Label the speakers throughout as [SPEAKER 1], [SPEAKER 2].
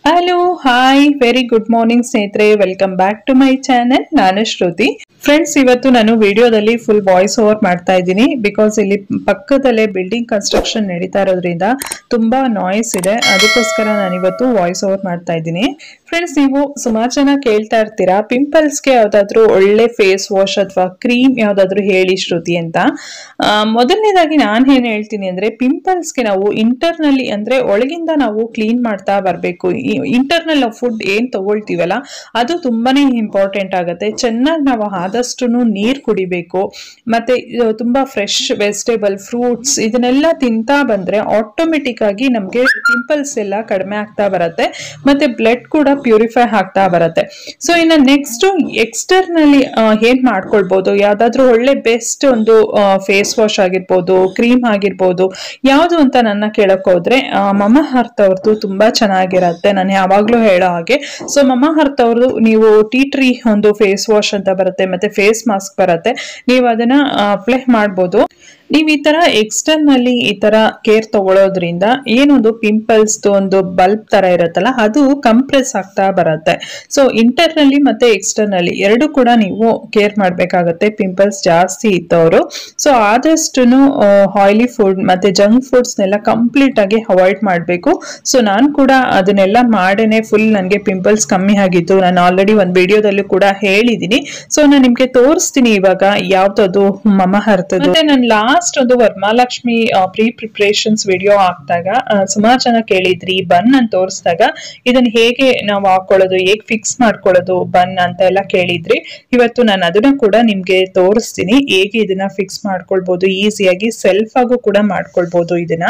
[SPEAKER 1] hello hi very good morning ಸ್ನೇಹಿತರೆ welcome back to my channel ನಾನು Shruti friends ಇವತ್ತು ನಾನು ವಿಡಿಯೋದಲ್ಲಿ ಫುಲ್ ವಾಯ್ಸ್ ಓವರ್ ಮಾಡ್ತಾ ಇದ್ದೀನಿ ಬಿಕಾಸ್ ಇಲ್ಲಿ ಪಕ್ಕದಲ್ಲೇ ಬಿಲ್ಡಿಂಗ್ ಕನ್ಸ್ಟ್ರಕ್ಷನ್ ನಡೀತಾ ಇರೋದ್ರಿಂದ ತುಂಬಾ ನಾಯ್ಸ್ ಇದೆ ಅದಕ್ಕೋಸ್ಕರ ನಾನು ಇವತ್ತು ವಾಯ್ಸ್ ಓವರ್ ಮಾಡ್ತಾ ಇದ್ದೀನಿ ಫ್ರೆಂಡ್ಸ್ ನೀವು ಸುಮಾರು ಜನ ಕೇಳ್ತಾ ಇರ್ತೀರಾ ಪಿಂಪಲ್ಸ್ಗೆ ಯಾವ್ದಾದ್ರು ಒಳ್ಳೆ ಫೇಸ್ ವಾಶ್ ಅಥವಾ ಕ್ರೀಮ್ ಯಾವ್ದಾದ್ರು ಹೇಳಿ ಶ್ರುತಿ ಅಂತ ಆ, ಮೊದಲನೇದಾಗಿ ನಾನು ಏನ್ ಹೇಳ್ತೀನಿ ಅಂದ್ರೆ ಪಿಂಪಲ್ಸ್ಗೆ ನಾವು ಇಂಟರ್ನಲ್ಲಿ ಅಂದ್ರೆ ಒಳಗಿಂದ ನಾವು ಕ್ಲೀನ್ ಮಾಡ್ತಾ ಬರಬೇಕು ಇಂಟರ್ನಲ್ ನಾವು ಫುಡ್ ಏನ್ ತಗೊಳ್ತೀವಲ್ಲ ಅದು ತುಂಬಾನೇ ಇಂಪಾರ್ಟೆಂಟ್ ಆಗುತ್ತೆ ಚೆನ್ನಾಗಿ ನಾವು ಆದಷ್ಟು ನೀರ್ ಕುಡಿಬೇಕು ಮತ್ತೆ ಇದು ತುಂಬಾ ಫ್ರೆಶ್ ವೆಜಿಟೇಬಲ್ ಫ್ರೂಟ್ಸ್ ಇದನ್ನೆಲ್ಲ ತಿಂತಾ ಬಂದ್ರೆ ಆಟೋಮೆಟಿಕ್ ಆಗಿ ನಮ್ಗೆ ಪಿಂಪಲ್ಸ್ ಎಲ್ಲ ಕಡಿಮೆ ಆಗ್ತಾ ಬರುತ್ತೆ ಮತ್ತೆ ಬ್ಲಡ್ ಕೂಡ ಪ್ಯೂರಿಫೈ ಆಗ್ತಾ ಬರುತ್ತೆ ಸೊ ಇನ್ನು ನೆಕ್ಸ್ಟ್ ಎಕ್ಸ್ಟರ್ನಲಿ ಏನ್ ಮಾಡ್ಕೊಳ್ಬಹುದು ಯಾವ್ದಾದ್ರು ಒಳ್ಳೆ ಬೆಸ್ಟ್ ಒಂದು ಫೇಸ್ ವಾಶ್ ಆಗಿರ್ಬೋದು ಕ್ರೀಮ್ ಆಗಿರ್ಬೋದು ಯಾವುದು ಅಂತ ನನ್ನ ಕೇಳಕ್ ಹೋದ್ರೆ ಆ, ಮಮ ಹರ್ತ್ ಅವ್ರದ್ದು ತುಂಬಾ ಚೆನ್ನಾಗಿರತ್ತೆ ನಾನು ಯಾವಾಗ್ಲೂ ಹೇಳೋ ಹಾಗೆ ಸೊ ಮಮ ಹರ್ತ್ ಅವ್ರದ್ದು ನೀವು ಟೀ ಟ್ರೀ ಒಂದು ಫೇಸ್ ವಾಶ್ ಅಂತ ಬರುತ್ತೆ ಮತ್ತೆ ಫೇಸ್ ಮಾಸ್ಕ್ ಬರುತ್ತೆ ನೀವು ಅದನ್ನ ಅಪ್ಲೈ ಮಾಡ್ಬೋದು ನೀವು ಈ ತರ ಎಕ್ಸ್ಟರ್ನಲ್ಲಿ ಈ ತರ ಕೇರ್ ತಗೊಳ್ಳೋದ್ರಿಂದ ಏನೊಂದು ಪಿಂಪಲ್ಸ್ ಒಂದು ಬಲ್ಬ್ ತರ ಇರುತ್ತಲ್ಲ ಅದು ಕಂಪ್ರೆಸ್ ಆಗ್ತಾ ಬರುತ್ತೆ ಸೊ ಇಂಟರ್ನಲ್ಲಿ ಮತ್ತೆ ಎಕ್ಸ್ಟರ್ನಲ್ಲಿ ಎರಡು ಕೂಡ ನೀವು ಕೇರ್ ಮಾಡ್ಬೇಕಾಗತ್ತೆ ಪಿಂಪಲ್ಸ್ ಜಾಸ್ತಿ ಇದ್ದವರು ಸೊ ಆದಷ್ಟು ಆಯಿಲಿ ಫುಡ್ ಮತ್ತೆ ಜಂಕ್ ಫುಡ್ಸ್ನೆಲ್ಲ ಕಂಪ್ಲೀಟ್ ಆಗಿ ಅವಾಯ್ಡ್ ಮಾಡಬೇಕು ಸೊ ನಾನು ಕೂಡ ಅದನ್ನೆಲ್ಲ ಮಾಡೇನೆ ಫುಲ್ ನನಗೆ ಪಿಂಪಲ್ಸ್ ಕಮ್ಮಿ ಆಗಿತ್ತು ನಾನು ಆಲ್ರೆಡಿ ಒಂದು ವಿಡಿಯೋದಲ್ಲೂ ಕೂಡ ಹೇಳಿದ್ದೀನಿ ಸೊ ನಾನು ನಿಮ್ಗೆ ತೋರಿಸ್ತೀನಿ ಇವಾಗ ಯಾವ್ದದು ಮಮ ಹರ್ತದು ಮತ್ತೆ ನಾನು ಲಾಸ್ಟ್ ಒಂದು ವರಮಹಾಲಕ್ಷ್ಮಿ ಪ್ರೀ ಪ್ರಿಪ್ರೇಷನ್ಸ್ ವಿಡಿಯೋ ಹಾಕ್ದಾಗ ಸುಮಾರು ಜನ ಕೇಳಿದ್ರಿ ಬನ್ ಅಂತ ತೋರಿಸಿದಾಗ ಇದನ್ನ ಹೇಗೆ ನಾವು ಹಾಕೊಳ್ಳೋದು ಹೇಗೆ ಫಿಕ್ಸ್ ಮಾಡ್ಕೊಳ್ಳೋದು ಬನ್ ಅಂತ ಎಲ್ಲ ಕೇಳಿದ್ರಿ ಇವತ್ತು ನಾನು ಅದನ್ನ ಕೂಡ ನಿಮ್ಗೆ ತೋರಿಸ್ತೀನಿ ಹೇಗೆ ಇದನ್ನ ಫಿಕ್ಸ್ ಮಾಡ್ಕೊಳ್ಬಹುದು ಈಸಿಯಾಗಿ ಸೆಲ್ಫ್ ಆಗು ಕೂಡ ಮಾಡ್ಕೊಳ್ಬಹುದು ಇದನ್ನ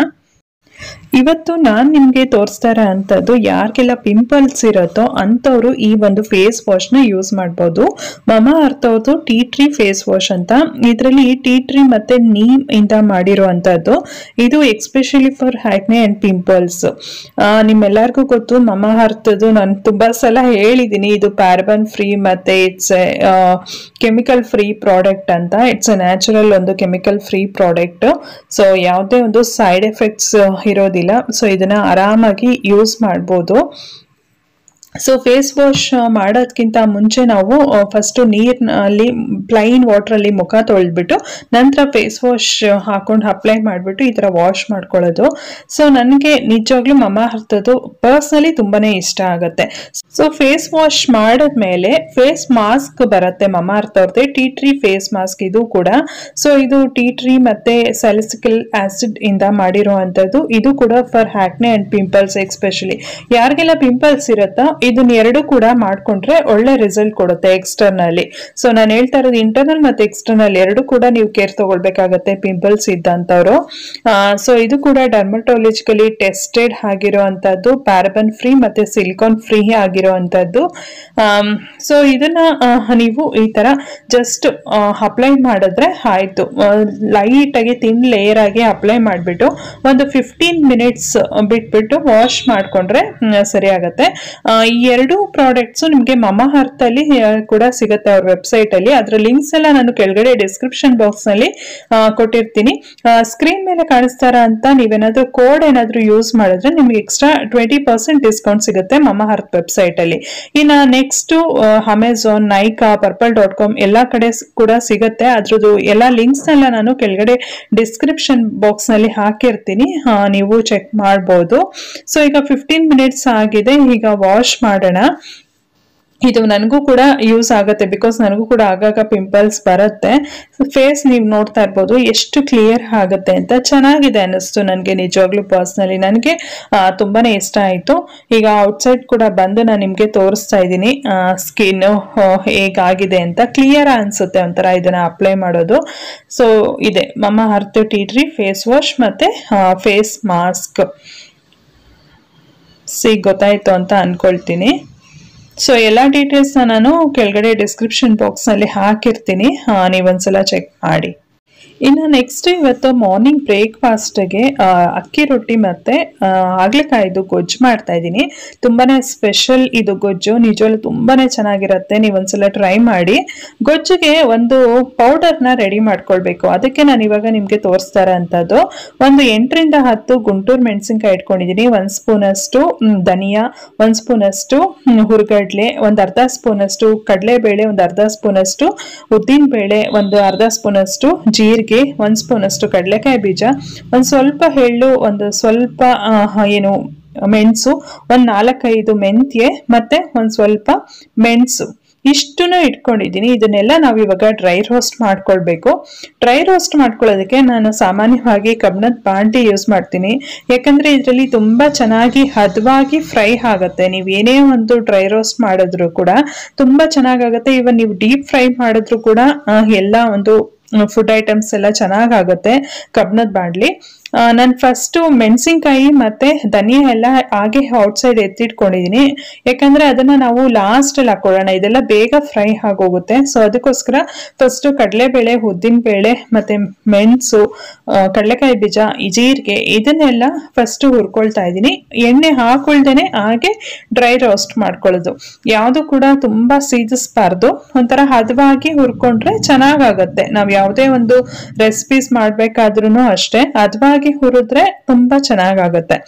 [SPEAKER 1] ಇವತ್ತು ನಾನು ನಿಮಗೆ ತೋರಿಸ್ತಾ ಇರೋ ಅಂಥದ್ದು ಯಾರಿಗೆಲ್ಲ ಪಿಂಪಲ್ಸ್ ಇರುತ್ತೋ ಅಂಥವ್ರು ಈ ಒಂದು ಫೇಸ್ ವಾಶ್ನ ಯೂಸ್ ಮಾಡ್ಬೋದು ಮಮ ಅರ್ಥ ಅವ್ರದ್ದು ಟೀ ಟ್ರೀ ಫೇಸ್ ವಾಶ್ ಅಂತ ಇದರಲ್ಲಿ ಟೀ ಟ್ರೀ ಮತ್ತೆ ನೀಮ್ ಇಂದ ಮಾಡಿರುವಂಥದ್ದು ಇದು especially for acne and pimples ನಿಮ್ಮೆಲ್ಲರಿಗೂ ಗೊತ್ತು ಮಮ ಅರ್ಥದ್ದು ನಾನು ತುಂಬಾ ಸಲ ಹೇಳಿದ್ದೀನಿ ಇದು ಪ್ಯಾರಬನ್ ಫ್ರೀ ಮತ್ತೆ ಇಟ್ಸ್ ಕೆಮಿಕಲ್ ಫ್ರೀ ಪ್ರಾಡಕ್ಟ್ ಅಂತ ಇಟ್ಸ್ ಅ ನ್ಯಾಚುರಲ್ ಒಂದು ಕೆಮಿಕಲ್ ಫ್ರೀ ಪ್ರಾಡಕ್ಟ್ ಸೊ ಯಾವುದೇ ಒಂದು ಸೈಡ್ ಎಫೆಕ್ಟ್ಸ್ ಇರೋದಿಲ್ಲ ಸೊ ಇದನ್ನ ಆರಾಮಾಗಿ ಯೂಸ್ ಮಾಡ್ಬೋದು ಸೊ ಫೇಸ್ ವಾಶ್ ಮಾಡೋದಕ್ಕಿಂತ ಮುಂಚೆ ನಾವು ಫಸ್ಟ್ ನೀರಿನಲ್ಲಿ ಪ್ಲೈನ್ ವಾಟ್ರಲ್ಲಿ ಮುಖ ತೊಳೆದ್ಬಿಟ್ಟು ನಂತರ ಫೇಸ್ ವಾಶ್ ಹಾಕೊಂಡು ಅಪ್ಲೈ ಮಾಡಿಬಿಟ್ಟು ಈ ಥರ ವಾಶ್ ಮಾಡ್ಕೊಳ್ಳೋದು ಸೊ ನನಗೆ ನಿಜವಾಗ್ಲೂ ಮಮ ಹರ್ತದ್ದು ಪರ್ಸ್ನಲಿ ತುಂಬಾನೇ ಇಷ್ಟ ಆಗುತ್ತೆ ಸೊ ಫೇಸ್ ವಾಶ್ ಮಾಡಿದ್ಮೇಲೆ ಫೇಸ್ ಮಾಸ್ಕ್ ಬರುತ್ತೆ ಮಮ ಅರ್ಥ ಅವ್ರದ್ದೆ ಟೀ ಟ್ರೀ ಫೇಸ್ ಮಾಸ್ಕ್ ಇದು ಕೂಡ ಸೊ ಇದು ಟೀ ಟ್ರೀ ಮತ್ತೆ ಸೆಲಿಸಿಕಲ್ ಆಸಿಡ್ ಇಂದ ಮಾಡಿರುವಂಥದ್ದು ಇದು ಕೂಡ for acne and pimples especially ಯಾರಿಗೆಲ್ಲ ಪಿಂಪಲ್ಸ್ ಇರುತ್ತೋ ಇದನ್ನ ಎರಡು ಕೂಡ ಮಾಡ್ಕೊಂಡ್ರೆ ಒಳ್ಳೆ ರಿಸಲ್ಟ್ ಕೊಡುತ್ತೆ ಎಕ್ಸ್ಟರ್ನಲ್ಲಿ ಸೊ ನಾನು ಹೇಳ್ತಾ ಇರೋದು ಇಂಟರ್ನಲ್ ಮತ್ತೆ ಎಕ್ಸ್ಟರ್ನಲ್ ಎರಡು ಕೂಡ ನೀವು ಕೇರ್ ತಗೊಳ್ಬೇಕಾಗತ್ತೆ ಪಿಂಪಲ್ಸ್ ಇದ್ದಂಥವ್ರು ಸೊ ಇದು ಕೂಡ ಡರ್ಮಟೋಲಜಿಕಲಿ ಟೆಸ್ಟೆಡ್ ಆಗಿರುವಂತದ್ದು ಪ್ಯಾರಬನ್ ಫ್ರೀ ಮತ್ತೆ ಸಿಲಿಕಾನ್ ಫ್ರೀ ಆಗಿರುವಂತದ್ದು ಸೊ ಇದನ್ನ ಆ, ನೀವು ಈ ತರ ಜಸ್ಟ್ ಅಪ್ಲೈ ಮಾಡಿದ್ರೆ ಆಯ್ತು ಲೈಟ್ ಆಗಿ ತಿನ್ ಲೇಯರ್ ಆಗಿ ಅಪ್ಲೈ ಮಾಡಿಬಿಟ್ಟು ಒಂದು ಫಿಫ್ಟೀನ್ ಮಿನಿಟ್ಸ್ ಬಿಟ್ಬಿಟ್ಟು ವಾಶ್ ಮಾಡ್ಕೊಂಡ್ರೆ ಮ್, ಸರಿ ಆಗತ್ತೆ ಆ, ಈ ಎರಡು ಪ್ರಾಡಕ್ಟ್ಸ್ ನಿಮಗೆ ಮಮ ಅರ್ತ್ ಅಲ್ಲಿ ಆ, ಕೂಡ ಸಿಗುತ್ತೆ ಅವ್ರ ವೆಬ್ಸೈಟ್ ಅಲ್ಲಿ ಅದ್ರ ಲಿಂಕ್ಸ್ ಎಲ್ಲ ನಾನು ಕೆಳಗಡೆ ಡಿಸ್ಕ್ರಿಪ್ಷನ್ ಬಾಕ್ಸ್ ನಲ್ಲಿ ಆ, ಕೊಟ್ಟಿರ್ತೀನಿ ಸ್ಕ್ರೀನ್ ಮೇಲೆ ಕಾಣಿಸ್ತಾರ ಅಂತ ನೀವೇನಾದ್ರೂ ಕೋಡ್ ಏನಾದ್ರೂ ಯೂಸ್ ಮಾಡಿದ್ರೆ ನಿಮ್ಗೆ ಎಕ್ಸ್ಟ್ರಾ ಟ್ವೆಂಟಿ ಪರ್ಸೆಂಟ್ ಡಿಸ್ಕೌಂಟ್ ಸಿಗುತ್ತೆ ಮಮ ಅರ್ತ್ ವೆಬ್ಸೈಟ್ ಅಲ್ಲಿ ಇನ್ನ next Amazon Nykaa purple dot com ಎಲ್ಲಾ ಕಡೆ ಸ್- ಕೂಡ ಸಿಗುತ್ತೆ ಅದ್ರದ್ದು ಎಲ್ಲಾ ಲಿಂಕ್ಸ್ ಎಲ್ಲ ನಾನು ಕೆಳಗಡೆ ಡಿಸ್ಕ್ರಿಪ್ಷನ್ ಬಾಕ್ಸ್ ನಲ್ಲಿ ಹಾಕಿರ್ತೀನಿ ಆ, ನೀವು ಚೆಕ್ ಮಾಡ್ಬೋದು ಸೊ ಈಗ ಫಿಫ್ಟೀನ್ ಮಿನಿಟ್ಸ್ ಆಗಿದೆ ಈಗ ವಾಶ್ ಮಾಡೋಣ ಇದು ನನಗೂ ಕೂಡ ಯೂಸ್ ಆಗುತ್ತೆ ಬಿಕಾಸ್ ನನಗೂ ಕೂಡ ಆಗಾಗ ಪಿಂಪಲ್ಸ್ ಬರುತ್ತೆ ಫೇಸ್ ನೀವು ನೋಡ್ತಾ ಇರ್ಬೋದು ಎಷ್ಟು ಕ್ಲಿಯರ್ ಆಗುತ್ತೆ ಅಂತ ಚೆನ್ನಾಗಿದೆ ಅನ್ನಿಸ್ತು ನನಗೆ ನಿಜವಾಗ್ಲೂ ಪರ್ಸ್ನಲಿ ನನಗೆ ತುಂಬಾನೇ ಇಷ್ಟ ಆಯಿತು ಈಗ ಔಟ್ಸೈಡ್ ಕೂಡ ಬಂದು ನಾನು ನಿಮಗೆ ತೋರಿಸ್ತಾ ಇದ್ದೀನಿ ಸ್ಕಿನ್ ಹೇಗಾಗಿದೆ ಅಂತ ಕ್ಲಿಯರ್ ಅನ್ಸುತ್ತೆ ಒಂಥರ ಇದನ್ನ ಅಪ್ಲೈ ಮಾಡೋದು ಸೊ ಇದೆ Mamaearth tea tree face wash ಮತ್ತೆ ಫೇಸ್ ಮಾಸ್ಕ್ ಸಿ ಗೊತ್ತಾಯ್ತು ಅಂತ ಅನ್ಕೊಳ್ತೀನಿ ಸೊ ಎಲ್ಲ ಡೀಟೇಲ್ಸ್ನ ನಾನು ಕೆಳಗಡೆ ಡಿಸ್ಕ್ರಿಪ್ಷನ್ ಬಾಕ್ಸ್ನಲ್ಲಿ ಹಾಕಿರ್ತೀನಿ ಆ, ನೀವೊಂದ್ಸಲ ಚೆಕ್ ಮಾಡಿ ಇನ್ನು ನೆಕ್ಸ್ಟ್ ಇವತ್ತು ಮಾರ್ನಿಂಗ್ ಬ್ರೇಕ್ಫಾಸ್ಟ್ಗೆ ಅಕ್ಕಿ ರೊಟ್ಟಿ ಮತ್ತೆ ಆ, ಹಾಗಲಕಾಯಿದು ಗೊಜ್ಜು ಮಾಡ್ತಾ ಇದ್ದೀನಿ ತುಂಬಾನೇ ಸ್ಪೆಷಲ್ ಇದು ಗೊಜ್ಜು ನಿಜವಲ್ಲೂ ತುಂಬಾನೇ ಚೆನ್ನಾಗಿರುತ್ತೆ ನೀವು ಒಂದ್ಸಲ ಟ್ರೈ ಮಾಡಿ ಗೊಜ್ಜಿಗೆ ಒಂದು ಪೌಡರ್ನ ರೆಡಿ ಮಾಡ್ಕೊಳ್ಬೇಕು ಅದಕ್ಕೆ ನಾನು ಇವಾಗ ನಿಮಗೆ ತೋರಿಸ್ತಾ ಇರೋಂಥದ್ದು ಒಂದು ಎಂಟರಿಂದ ಹತ್ತು ಗುಂಟೂರು ಮೆಣಸಿನ್ಕಾಯಿ ಇಟ್ಕೊಂಡಿದ್ದೀನಿ ಒಂದು ಸ್ಪೂನ್ ಅಷ್ಟು ಮ್, ಧನಿಯಾ ಒಂದು ಸ್ಪೂನ್ ಅಷ್ಟು ಮ್, ಹುರ್ಗಡ್ಲೆ ಒಂದು ಅರ್ಧ ಸ್ಪೂನ್ ಅಷ್ಟು ಕಡಲೆಬೇಳೆ ಒಂದು ಅರ್ಧ ಸ್ಪೂನ್ ಅಷ್ಟು ಉದ್ದಿನ ಬೇಳೆ ಒಂದು ಅರ್ಧ ಸ್ಪೂನ್ ಅಷ್ಟು ಜೀರಿಗೆ ಒಂದು ಸ್ಪೂನ್ ಅಷ್ಟು ಕಡಲೆಕಾಯಿ ಬೀಜ ಒಂದು ಸ್ವಲ್ಪ ಎಳ್ಳು ಒಂದು ಸ್ವಲ್ಪ ಆ, ಏನು ಮೆಣಸು ಒಂದು ನಾಲ್ಕೈದು ಮೆಂತ್ಯೆ ಮತ್ತೆ ಒಂದು ಸ್ವಲ್ಪ ಮೆಣಸು ಇಷ್ಟನ್ನು ಇಟ್ಕೊಂಡಿದ್ದೀನಿ ಇದನ್ನೆಲ್ಲ ನಾವು ಇವಾಗ ಡ್ರೈ ರೋಸ್ಟ್ ಮಾಡ್ಕೊಳ್ಬೇಕು ಡ್ರೈ ರೋಸ್ಟ್ ಮಾಡ್ಕೊಳ್ಳೋದಕ್ಕೆ ನಾನು ಸಾಮಾನ್ಯವಾಗಿ ಕಬ್ಬಣದ ಬಾಂಡಿ ಯೂಸ್ ಮಾಡ್ತೀನಿ ಯಾಕಂದ್ರೆ ಇದರಲ್ಲಿ ತುಂಬಾ ಚೆನ್ನಾಗಿ ಹದವಾಗಿ ಫ್ರೈ ಆಗುತ್ತೆ ನೀವು ಏನೇ ಒಂದು ಡ್ರೈ ರೋಸ್ಟ್ ಮಾಡಿದ್ರು ಕೂಡ ತುಂಬಾ ಚೆನ್ನಾಗಾಗುತ್ತೆ ಇವನ್ ನೀವು ಡೀಪ್ ಫ್ರೈ ಮಾಡಿದ್ರು ಕೂಡ ಆ, ಎಲ್ಲ ಒಂದು ಫುಡ್ ಐಟಮ್ಸ್ ಎಲ್ಲ ಚೆನ್ನಾಗಾಗುತ್ತೆ ಕಬ್ಬಣದ ಬಾಂಡ್ಲಿ ನಾನು ಫಸ್ಟು ಮೆಣಸಿನ್ಕಾಯಿ ಮತ್ತೆ ಧನಿಯಾ ಎಲ್ಲ ಹಾಗೆ ಔಟ್ಸೈಡ್ ಎತ್ತಿಟ್ಕೊಂಡಿದ್ದೀನಿ ಯಾಕಂದ್ರೆ ಅದನ್ನ ನಾವು ಲಾಸ್ಟ್ ಅಲ್ಲಿ ಹಾಕೊಳ್ಳೋಣ ಇದೆಲ್ಲ ಬೇಗ ಫ್ರೈ ಆಗೋಗುತ್ತೆ ಸೊ ಅದಕ್ಕೋಸ್ಕರ ಫಸ್ಟು ಕಡಲೆಬೇಳೆ ಉದ್ದಿನ ಬೇಳೆ ಮತ್ತೆ ಮೆಣಸು ಆ, ಕಡಲೆಕಾಯಿ ಬೀಜ ಈ ಜೀರಿಗೆ ಇದನ್ನೆಲ್ಲ ಫಸ್ಟ್ ಹುರ್ಕೊಳ್ತಾ ಇದ್ದೀನಿ ಎಣ್ಣೆ ಹಾಕೊಳ್ದೇನೆ ಹಾಗೆ ಡ್ರೈ ರೋಸ್ಟ್ ಮಾಡ್ಕೊಳ್ಳೋದು ಯಾವುದು ಕೂಡ ತುಂಬಾ ಸೀದಿಸ್ಬಾರ್ದು ಒಂಥರ ಹದವಾಗಿ ಹುರ್ಕೊಂಡ್ರೆ ಚೆನ್ನಾಗಾಗತ್ತೆ ನಾವು ಯಾವುದೇ ಒಂದು ರೆಸಿಪೀಸ್ ಮಾಡ್ಬೇಕಾದ್ರೂ ಅಷ್ಟೇ ಹದವಾಗಿ ಹುರಿದ್ರೆ ತುಂಬಾ ಚೆನ್ನಾಗಾಗತ್ತೆ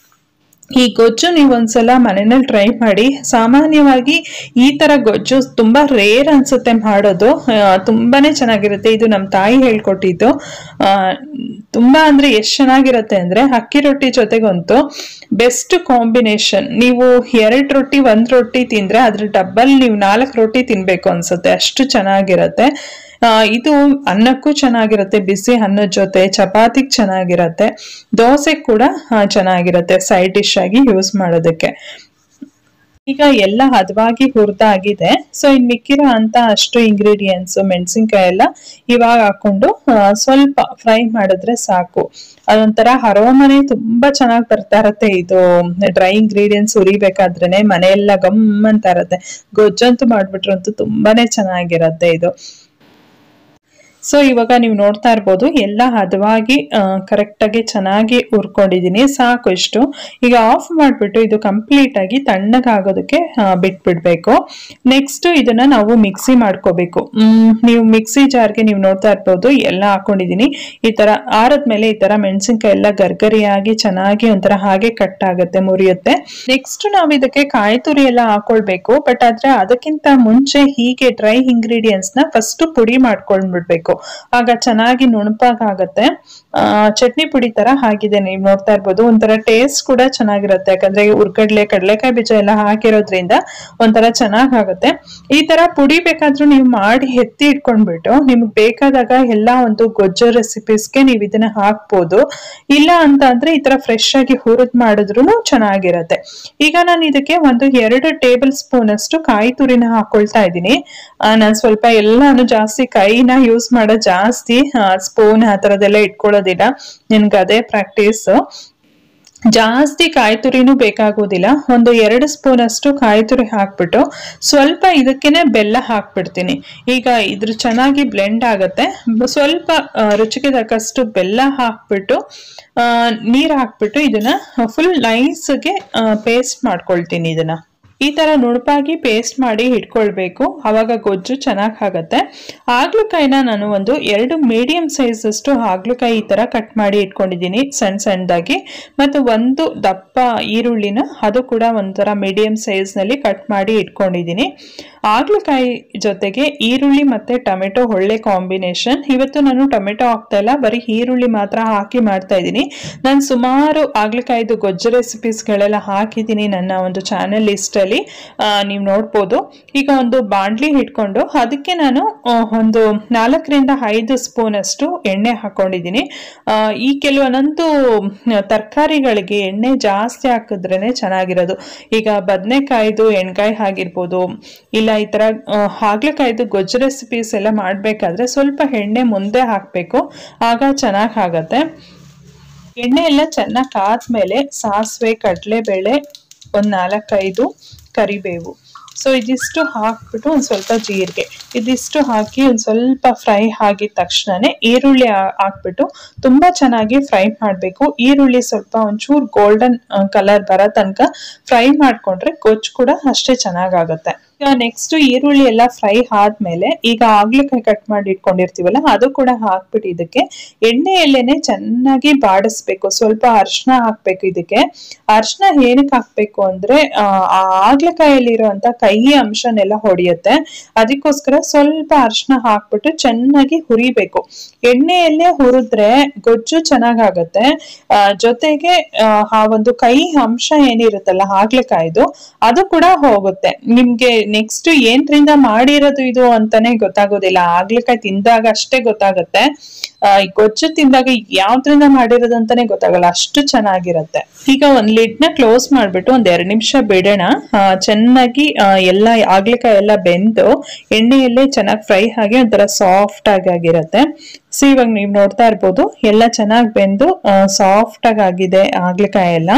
[SPEAKER 1] ಈ ಗೊಜ್ಜು ನೀವು ಒಂದ್ಸಲ ಮನೆಯಲ್ಲಿ ಟ್ರೈ ಮಾಡಿ ಸಾಮಾನ್ಯವಾಗಿ ಈ ತರ ಗೊಜ್ಜು ತುಂಬಾ ರೇರ್ ಅನ್ಸುತ್ತೆ ಮಾಡೋದು ಆ, ತುಂಬಾನೇ ಚೆನ್ನಾಗಿರುತ್ತೆ ಇದು ನಮ್ಮ ತಾಯಿ ಹೇಳ್ಕೊಟ್ಟಿದ್ದು ಆ, ತುಂಬಾ ಅಂದ್ರೆ ಎಷ್ಟು ಚೆನ್ನಾಗಿರುತ್ತೆ ಅಂದ್ರೆ ಅಕ್ಕಿ ರೊಟ್ಟಿ ಜೊತೆಗಂತೂ ಬೆಸ್ಟ್ ಕಾಂಬಿನೇಷನ್ ನೀವು ಎರಡು ರೊಟ್ಟಿ ಒಂದ್ ರೊಟ್ಟಿ ತಿಂದ್ರೆ ಅದ್ರ ಡಬ್ಬಲ್ ನೀವು ನಾಲ್ಕು ರೊಟ್ಟಿ ತಿನ್ಬೇಕು ಅನ್ಸುತ್ತೆ ಅಷ್ಟು ಚೆನ್ನಾಗಿರುತ್ತೆ ಆ, ಇದು ಅನ್ನಕ್ಕೂ ಚೆನ್ನಾಗಿರುತ್ತೆ ಬಿಸಿ ಅನ್ನದ ಜೊತೆ ಚಪಾತಿಗೆ ಚೆನ್ನಾಗಿರುತ್ತೆ ದೋಸೆ ಕೂಡ ಆ, ಚೆನ್ನಾಗಿರುತ್ತೆ ಸೈಡ್ ಡಿಶ್ ಆಗಿ ಯೂಸ್ ಮಾಡೋದಕ್ಕೆ ಈಗ ಎಲ್ಲ ಹದವಾಗಿ ಹುರಿದಾಗಿದೆ ಸೊ ಇನ್ ಮಿಕ್ಕಿರೋ ಅಂತ ಅಷ್ಟು ಇಂಗ್ರೀಡಿಯೆಂಟ್ಸ್ ಮೆಣಸಿನ್ಕಾಯಿ ಎಲ್ಲ ಇವಾಗ ಹಾಕೊಂಡು ಆ, ಸ್ವಲ್ಪ ಫ್ರೈ ಮಾಡಿದ್ರೆ ಸಾಕು ಅದೊಂಥರ ಅರೋಮನೆ ತುಂಬಾ ಚೆನ್ನಾಗಿ ಬರ್ತಾ ಇರತ್ತೆ ಇದು ಡ್ರೈ ಇಂಗ್ರೀಡಿಯೆಂಟ್ಸ್ ಹುರಿಬೇಕಾದ್ರೇನೆ ಮನೆಯೆಲ್ಲ ಗಮ್ ಅಂತ ಇರತ್ತೆ ಗೊಜ್ಜಂತೂ ಮಾಡ್ಬಿಟ್ರಂತೂ ತುಂಬಾನೇ ಚೆನ್ನಾಗಿರತ್ತೆ ಇದು ಸೊ ಇವಾಗ ನೀವು ನೋಡ್ತಾ ಇರ್ಬೋದು ಎಲ್ಲ ಹದವಾಗಿ ಕರೆಕ್ಟ್ ಆಗಿ ಚೆನ್ನಾಗಿ ಹುರ್ಕೊಂಡಿದೀನಿ ಸಾಕು ಇಷ್ಟು ಈಗ ಆಫ್ ಮಾಡಿಬಿಟ್ಟು ಇದು ಕಂಪ್ಲೀಟ್ ಆಗಿ ತಣ್ಣಗಾಗೋದಕ್ಕೆ ಆ, ಬಿಟ್ಬಿಡ್ಬೇಕು ನೆಕ್ಸ್ಟ್ ಇದನ್ನ ನಾವು ಮಿಕ್ಸಿ ಮಾಡ್ಕೋಬೇಕು ಮ್, ನೀವು ಮಿಕ್ಸಿ ಜಾರ್ಗೆ ನೀವು ನೋಡ್ತಾ ಇರ್ಬೋದು ಎಲ್ಲ ಹಾಕೊಂಡಿದೀನಿ ಈ ತರ ಆರದ್ಮೇಲೆ ಈ ತರ ಮೆಣಸಿನ್ಕಾಯಿ ಎಲ್ಲ ಗರ್ಗರಿಯಾಗಿ ಚೆನ್ನಾಗಿ ಒಂಥರ ಹಾಗೆ ಕಟ್ ಆಗುತ್ತೆ ಮುರಿಯುತ್ತೆ ನೆಕ್ಸ್ಟ್ ನಾವು ಇದಕ್ಕೆ ಕಾಯಿ ತುರಿ ಎಲ್ಲ ಹಾಕೊಳ್ಬೇಕು ಬಟ್ ಆದ್ರೆ ಅದಕ್ಕಿಂತ ಮುಂಚೆ ಹೀಗೆ ಡ್ರೈ ಇಂಗ್ರೀಡಿಯೆಂಟ್ಸ್ ನ ಫಸ್ಟ್ ಪುಡಿ ಮಾಡ್ಕೊಂಡ್ಬಿಡ್ಬೇಕು ಆಗ ಚೆನ್ನಾಗಿ ನುಣುಪಾಗತ್ತೆ ಆ, ಚಟ್ನಿ ಪುಡಿ ತರ ಆಗಿದೆ ನೀವು ನೋಡ್ತಾ ಇರ್ಬೋದು ಒಂಥರ ಟೇಸ್ಟ್ ಕೂಡ ಚೆನ್ನಾಗಿರುತ್ತೆ ಯಾಕಂದ್ರೆ ಉರ್ಗಡ್ಲೆ ಕಡಲೆಕಾಯಿ ಬೀಜ ಎಲ್ಲ ಹಾಕಿರೋದ್ರಿಂದ ಒಂಥರ ಚೆನ್ನಾಗಾಗುತ್ತೆ ಈ ತರ ಪುಡಿ ಬೇಕಾದ್ರೂ ನೀವು ಮಾಡಿ ಎತ್ತಿ ಇಟ್ಕೊಂಡ್ಬಿಟ್ಟು ನಿಮ್ಗೆ ಬೇಕಾದಾಗ ಎಲ್ಲ ಒಂದು ಗೊಜ್ಜು ರೆಸಿಪೀಸ್ಗೆ ನೀವು ಇದನ್ನ ಹಾಕ್ಬೋದು ಇಲ್ಲ ಅಂತ ಅಂದ್ರೆ ಈ ತರ ಫ್ರೆಶ್ ಆಗಿ ಹುರಿದ್ ಮಾಡಿದ್ರು ಚೆನ್ನಾಗಿರತ್ತೆ ಈಗ ನಾನು ಇದಕ್ಕೆ ಒಂದು ಎರಡು ಟೇಬಲ್ ಸ್ಪೂನ್ ಅಷ್ಟು ಕಾಯಿ ತುರಿನ ಹಾಕೊಳ್ತಾ ಇದ್ದೀನಿ ನಾನು ಸ್ವಲ್ಪ ಎಲ್ಲಾನು ಜಾಸ್ತಿ ಕೈನ ಯೂಸ್ ಮಾಡೋ ಜಾಸ್ತಿ ಸ್ಪೂನ್ ಆ ಥರದ್ದೆಲ್ಲ ಇಟ್ಕೊಳ್ಳೋದಿಲ್ಲ ನನ್ಗೆ ಅದೇ ಪ್ರಾಕ್ಟೀಸ್ ಜಾಸ್ತಿ ಕಾಯಿ ತುರಿನೂ ಬೇಕಾಗೋದಿಲ್ಲ ಒಂದು ಎರಡು ಸ್ಪೂನ್ ಅಷ್ಟು ಕಾಯಿ ತುರಿ ಹಾಕ್ಬಿಟ್ಟು ಸ್ವಲ್ಪ ಇದಕ್ಕೇನೆ ಬೆಲ್ಲ ಹಾಕ್ಬಿಡ್ತೀನಿ ಈಗ ಇದ್ರ ಚೆನ್ನಾಗಿ ಬ್ಲೆಂಡ್ ಆಗುತ್ತೆ ಬ- ಸ್ವಲ್ಪ ಆ, ರುಚಿಗೆ ತಕ್ಕಷ್ಟು ಬೆಲ್ಲ ಹಾಕ್ಬಿಟ್ಟು ನೀರು ಹಾಕ್ಬಿಟ್ಟು ಇದನ್ನ ಫುಲ್ ನೈಸ್ಗೆ ಪೇಸ್ಟ್ ಮಾಡ್ಕೊಳ್ತೀನಿ ಇದನ್ನ ಈ ತರ ನುಣುಪಾಗಿ ಪೇಸ್ಟ್ ಮಾಡಿ ಇಟ್ಕೊಳ್ಬೇಕು ಅವಾಗ ಗೊಜ್ಜು ಚೆನ್ನಾಗಿ ಆಗುತ್ತೆ ಹಾಗಲಕಾಯಿನ ನಾನು ಒಂದು ಎರಡು ಮೀಡಿಯಂ ಸೈಜ್ ಅಷ್ಟು ಹಾಗಲಕಾಯಿ ಈ ತರ ಕಟ್ ಮಾಡಿ ಇಟ್ಕೊಂಡಿದ್ದೀನಿ ಸಣ್ಣ ಸಣ್ಣದಾಗಿ ಮತ್ತು ಒಂದು ದಪ್ಪ ಈರುಳ್ಳಿನ ಅದು ಕೂಡ ಒಂಥರ ಮೀಡಿಯಂ ಸೈಜ್ ನಲ್ಲಿ ಕಟ್ ಮಾಡಿ ಇಟ್ಕೊಂಡಿದ್ದೀನಿ ಹಾಗಲಕಾಯಿ ಜೊತೆಗೆ ಈರುಳ್ಳಿ ಮತ್ತೆ ಟೊಮೆಟೊ ಒಳ್ಳೆ ಕಾಂಬಿನೇಷನ್ ಇವತ್ತು ನಾನು ಟೊಮೆಟೊ ಹಾಕ್ತಾ ಇಲ್ಲ ಬರೀ ಈರುಳ್ಳಿ ಮಾತ್ರ ಹಾಕಿ ಮಾಡ್ತಾ ಇದ್ದೀನಿ ನಾನು ಸುಮಾರು ಹಾಗಲಕಾಯಿದು ಗೊಜ್ಜು ರೆಸಿಪೀಸ್ಗಳೆಲ್ಲ ಹಾಕಿದ್ದೀನಿ ನನ್ನ ಒಂದು ಚಾನೆಲ್ ಲಿಸ್ಟಲ್ಲಿ ನೀವು ನೋಡ್ಬೋದು ಈಗ ಒಂದು ಬಾಂಡ್ಲಿ ಇಟ್ಕೊಂಡು ಅದಕ್ಕೆ ನಾನು ಆ, ಒಂದು ನಾಲ್ಕರಿಂದ ಐದು ಸ್ಪೂನ್ ಅಷ್ಟು ಎಣ್ಣೆ ಹಾಕೊಂಡಿದ್ದೀನಿ ಆ, ಈ ಕೆಲವೊಂದೊಂದು ತರಕಾರಿಗಳಿಗೆ ಎಣ್ಣೆ ಜಾಸ್ತಿ ಹಾಕಿದ್ರೇನೆ ಚೆನ್ನಾಗಿರೋದು ಈಗ ಬದನೆಕಾಯ್ದು ಎಣ್ಗಾಯಿ ಆಗಿರ್ಬೋದು ಇಲ್ಲ ಈ ಥರ ಆ, ಹಾಗಲಕಾಯ್ದು ಗೊಜ್ಜು ರೆಸಿಪೀಸ್ ಎಲ್ಲ ಮಾಡಬೇಕಾದ್ರೆ ಸ್ವಲ್ಪ ಎಣ್ಣೆ ಮುಂದೆ ಹಾಕಬೇಕು ಆಗ ಚೆನ್ನಾಗಿ ಆಗತ್ತೆ ಎಣ್ಣೆ ಎಲ್ಲ ಚೆನ್ನಾಗಿ ಕಾದ್ಮೇಲೆ ಸಾಸಿವೆ ಕಡಲೆಬೇಳೆ ಒಂದು ನಾಲ್ಕೈದು ಕರಿಬೇವು ಸೊ ಇದಿಷ್ಟು ಹಾಕ್ಬಿಟ್ಟು ಒಂದು ಸ್ವಲ್ಪ ಜೀರಿಗೆ ಇದಿಷ್ಟು ಹಾಕಿ ಒಂದು ಸ್ವಲ್ಪ ಫ್ರೈ ಆಗಿದ ತಕ್ಷಣನೇ ಈರುಳ್ಳಿ ಹಾ- ಹಾಕ್ಬಿಟ್ಟು ತುಂಬಾ ಚೆನ್ನಾಗಿ ಫ್ರೈ ಮಾಡಬೇಕು ಈರುಳ್ಳಿ ಸ್ವಲ್ಪ ಒಂಚೂರು ಗೋಲ್ಡನ್ ಕಲರ್ ಬರೋ ತನಕ ಫ್ರೈ ಮಾಡ್ಕೊಂಡ್ರೆ ಗೊಜ್ಜು ಕೂಡ ಅಷ್ಟೇ ಚೆನ್ನಾಗಾಗುತ್ತೆ ಈಗ ನೆಕ್ಸ್ಟ್ ಈರುಳ್ಳಿ ಎಲ್ಲ ಫ್ರೈ ಆದ್ಮೇಲೆ ಈಗ ಆಗ್ಲಿಕಾಯಿ ಕಟ್ ಮಾಡಿ ಇಟ್ಕೊಂಡಿರ್ತೀವಲ್ಲ ಅದು ಕೂಡ ಹಾಕ್ಬಿಟ್ಟು ಇದಕ್ಕೆ ಎಣ್ಣೆಯಲ್ಲೇನೆ ಚೆನ್ನಾಗಿ ಬಾಡಿಸ್ಬೇಕು ಸ್ವಲ್ಪ ಅರಿಶಿನ ಹಾಕ್ಬೇಕು ಇದಕ್ಕೆ ಅರಿಶಿನ ಏನಕ್ಕೆ ಹಾಕ್ಬೇಕು ಅಂದ್ರೆ ಆ ಆ ಆಗ್ಲಕಾಯಲ್ಲಿರುವಂತ ಕಹಿ ಅಂಶನೆಲ್ಲ ಹೊಡೆಯುತ್ತೆ ಅದಕ್ಕೋಸ್ಕರ ಸ್ವಲ್ಪ ಅರಿಶಿನ ಹಾಕ್ಬಿಟ್ಟು ಚೆನ್ನಾಗಿ ಹುರಿಬೇಕು ಎಣ್ಣೆಯಲ್ಲೇ ಹುರಿದ್ರೆ ಗೊಜ್ಜು ಚೆನ್ನಾಗಾಗತ್ತೆ ಆ, ಜೊತೆಗೆ ಆ, ಆ ಒಂದು ಕೈ ಅಂಶ ಏನಿರುತ್ತಲ್ಲ ಹಾಗ್ಲಕಾಯ್ದು ಅದು ಕೂಡ ಹೋಗುತ್ತೆ ನಿಮ್ಗೆ ನೆಕ್ಸ್ಟ್ ಏನ್ರಿಂದ ಮಾಡಿರೋದು ಇದು ಅಂತಾನೆ ಗೊತ್ತಾಗೋದಿಲ್ಲ ಆಗ್ಲಕಾಯಿ ತಿಂದಾಗ ಅಷ್ಟೇ ಗೊತ್ತಾಗುತ್ತೆ ಆ, ಈ ಗೊಜ್ಜು ತಿಂದಾಗ ಯಾವ್ದ್ರಿಂದ ಮಾಡಿರೋದು ಅಂತಾನೆ ಗೊತ್ತಾಗಲ್ಲ ಅಷ್ಟು ಚೆನ್ನಾಗಿರತ್ತೆ ಈಗ ಒಂದ್ ಲಿಡ್ ನ ಕ್ಲೋಸ್ ಮಾಡ್ಬಿಟ್ಟು ಒಂದ್ ಎರಡ್ ನಿಮಿಷ ಬಿಡೋಣ ಆ, ಚೆನ್ನಾಗಿ ಆ, ಎಲ್ಲ ಆಗ್ಲಿಕಾಯಿ ಎಲ್ಲ ಬೆಂದು ಎಣ್ಣೆಯಲ್ಲೇ ಚೆನ್ನಾಗಿ ಫ್ರೈ ಆಗಿ ಒಂಥರ ಸಾಫ್ಟ್ ಆಗಿ ಆಗಿರತ್ತೆ ಸೊ ಇವಾಗ ನೀವು ನೋಡ್ತಾ ಇರ್ಬೋದು ಎಲ್ಲ ಚೆನ್ನಾಗಿ ಬೆಂದು ಸಾಫ್ಟ್ ಆಗಿ ಆಗಿದೆ ಆಗ್ಲಿಕಾಯಿ ಎಲ್ಲ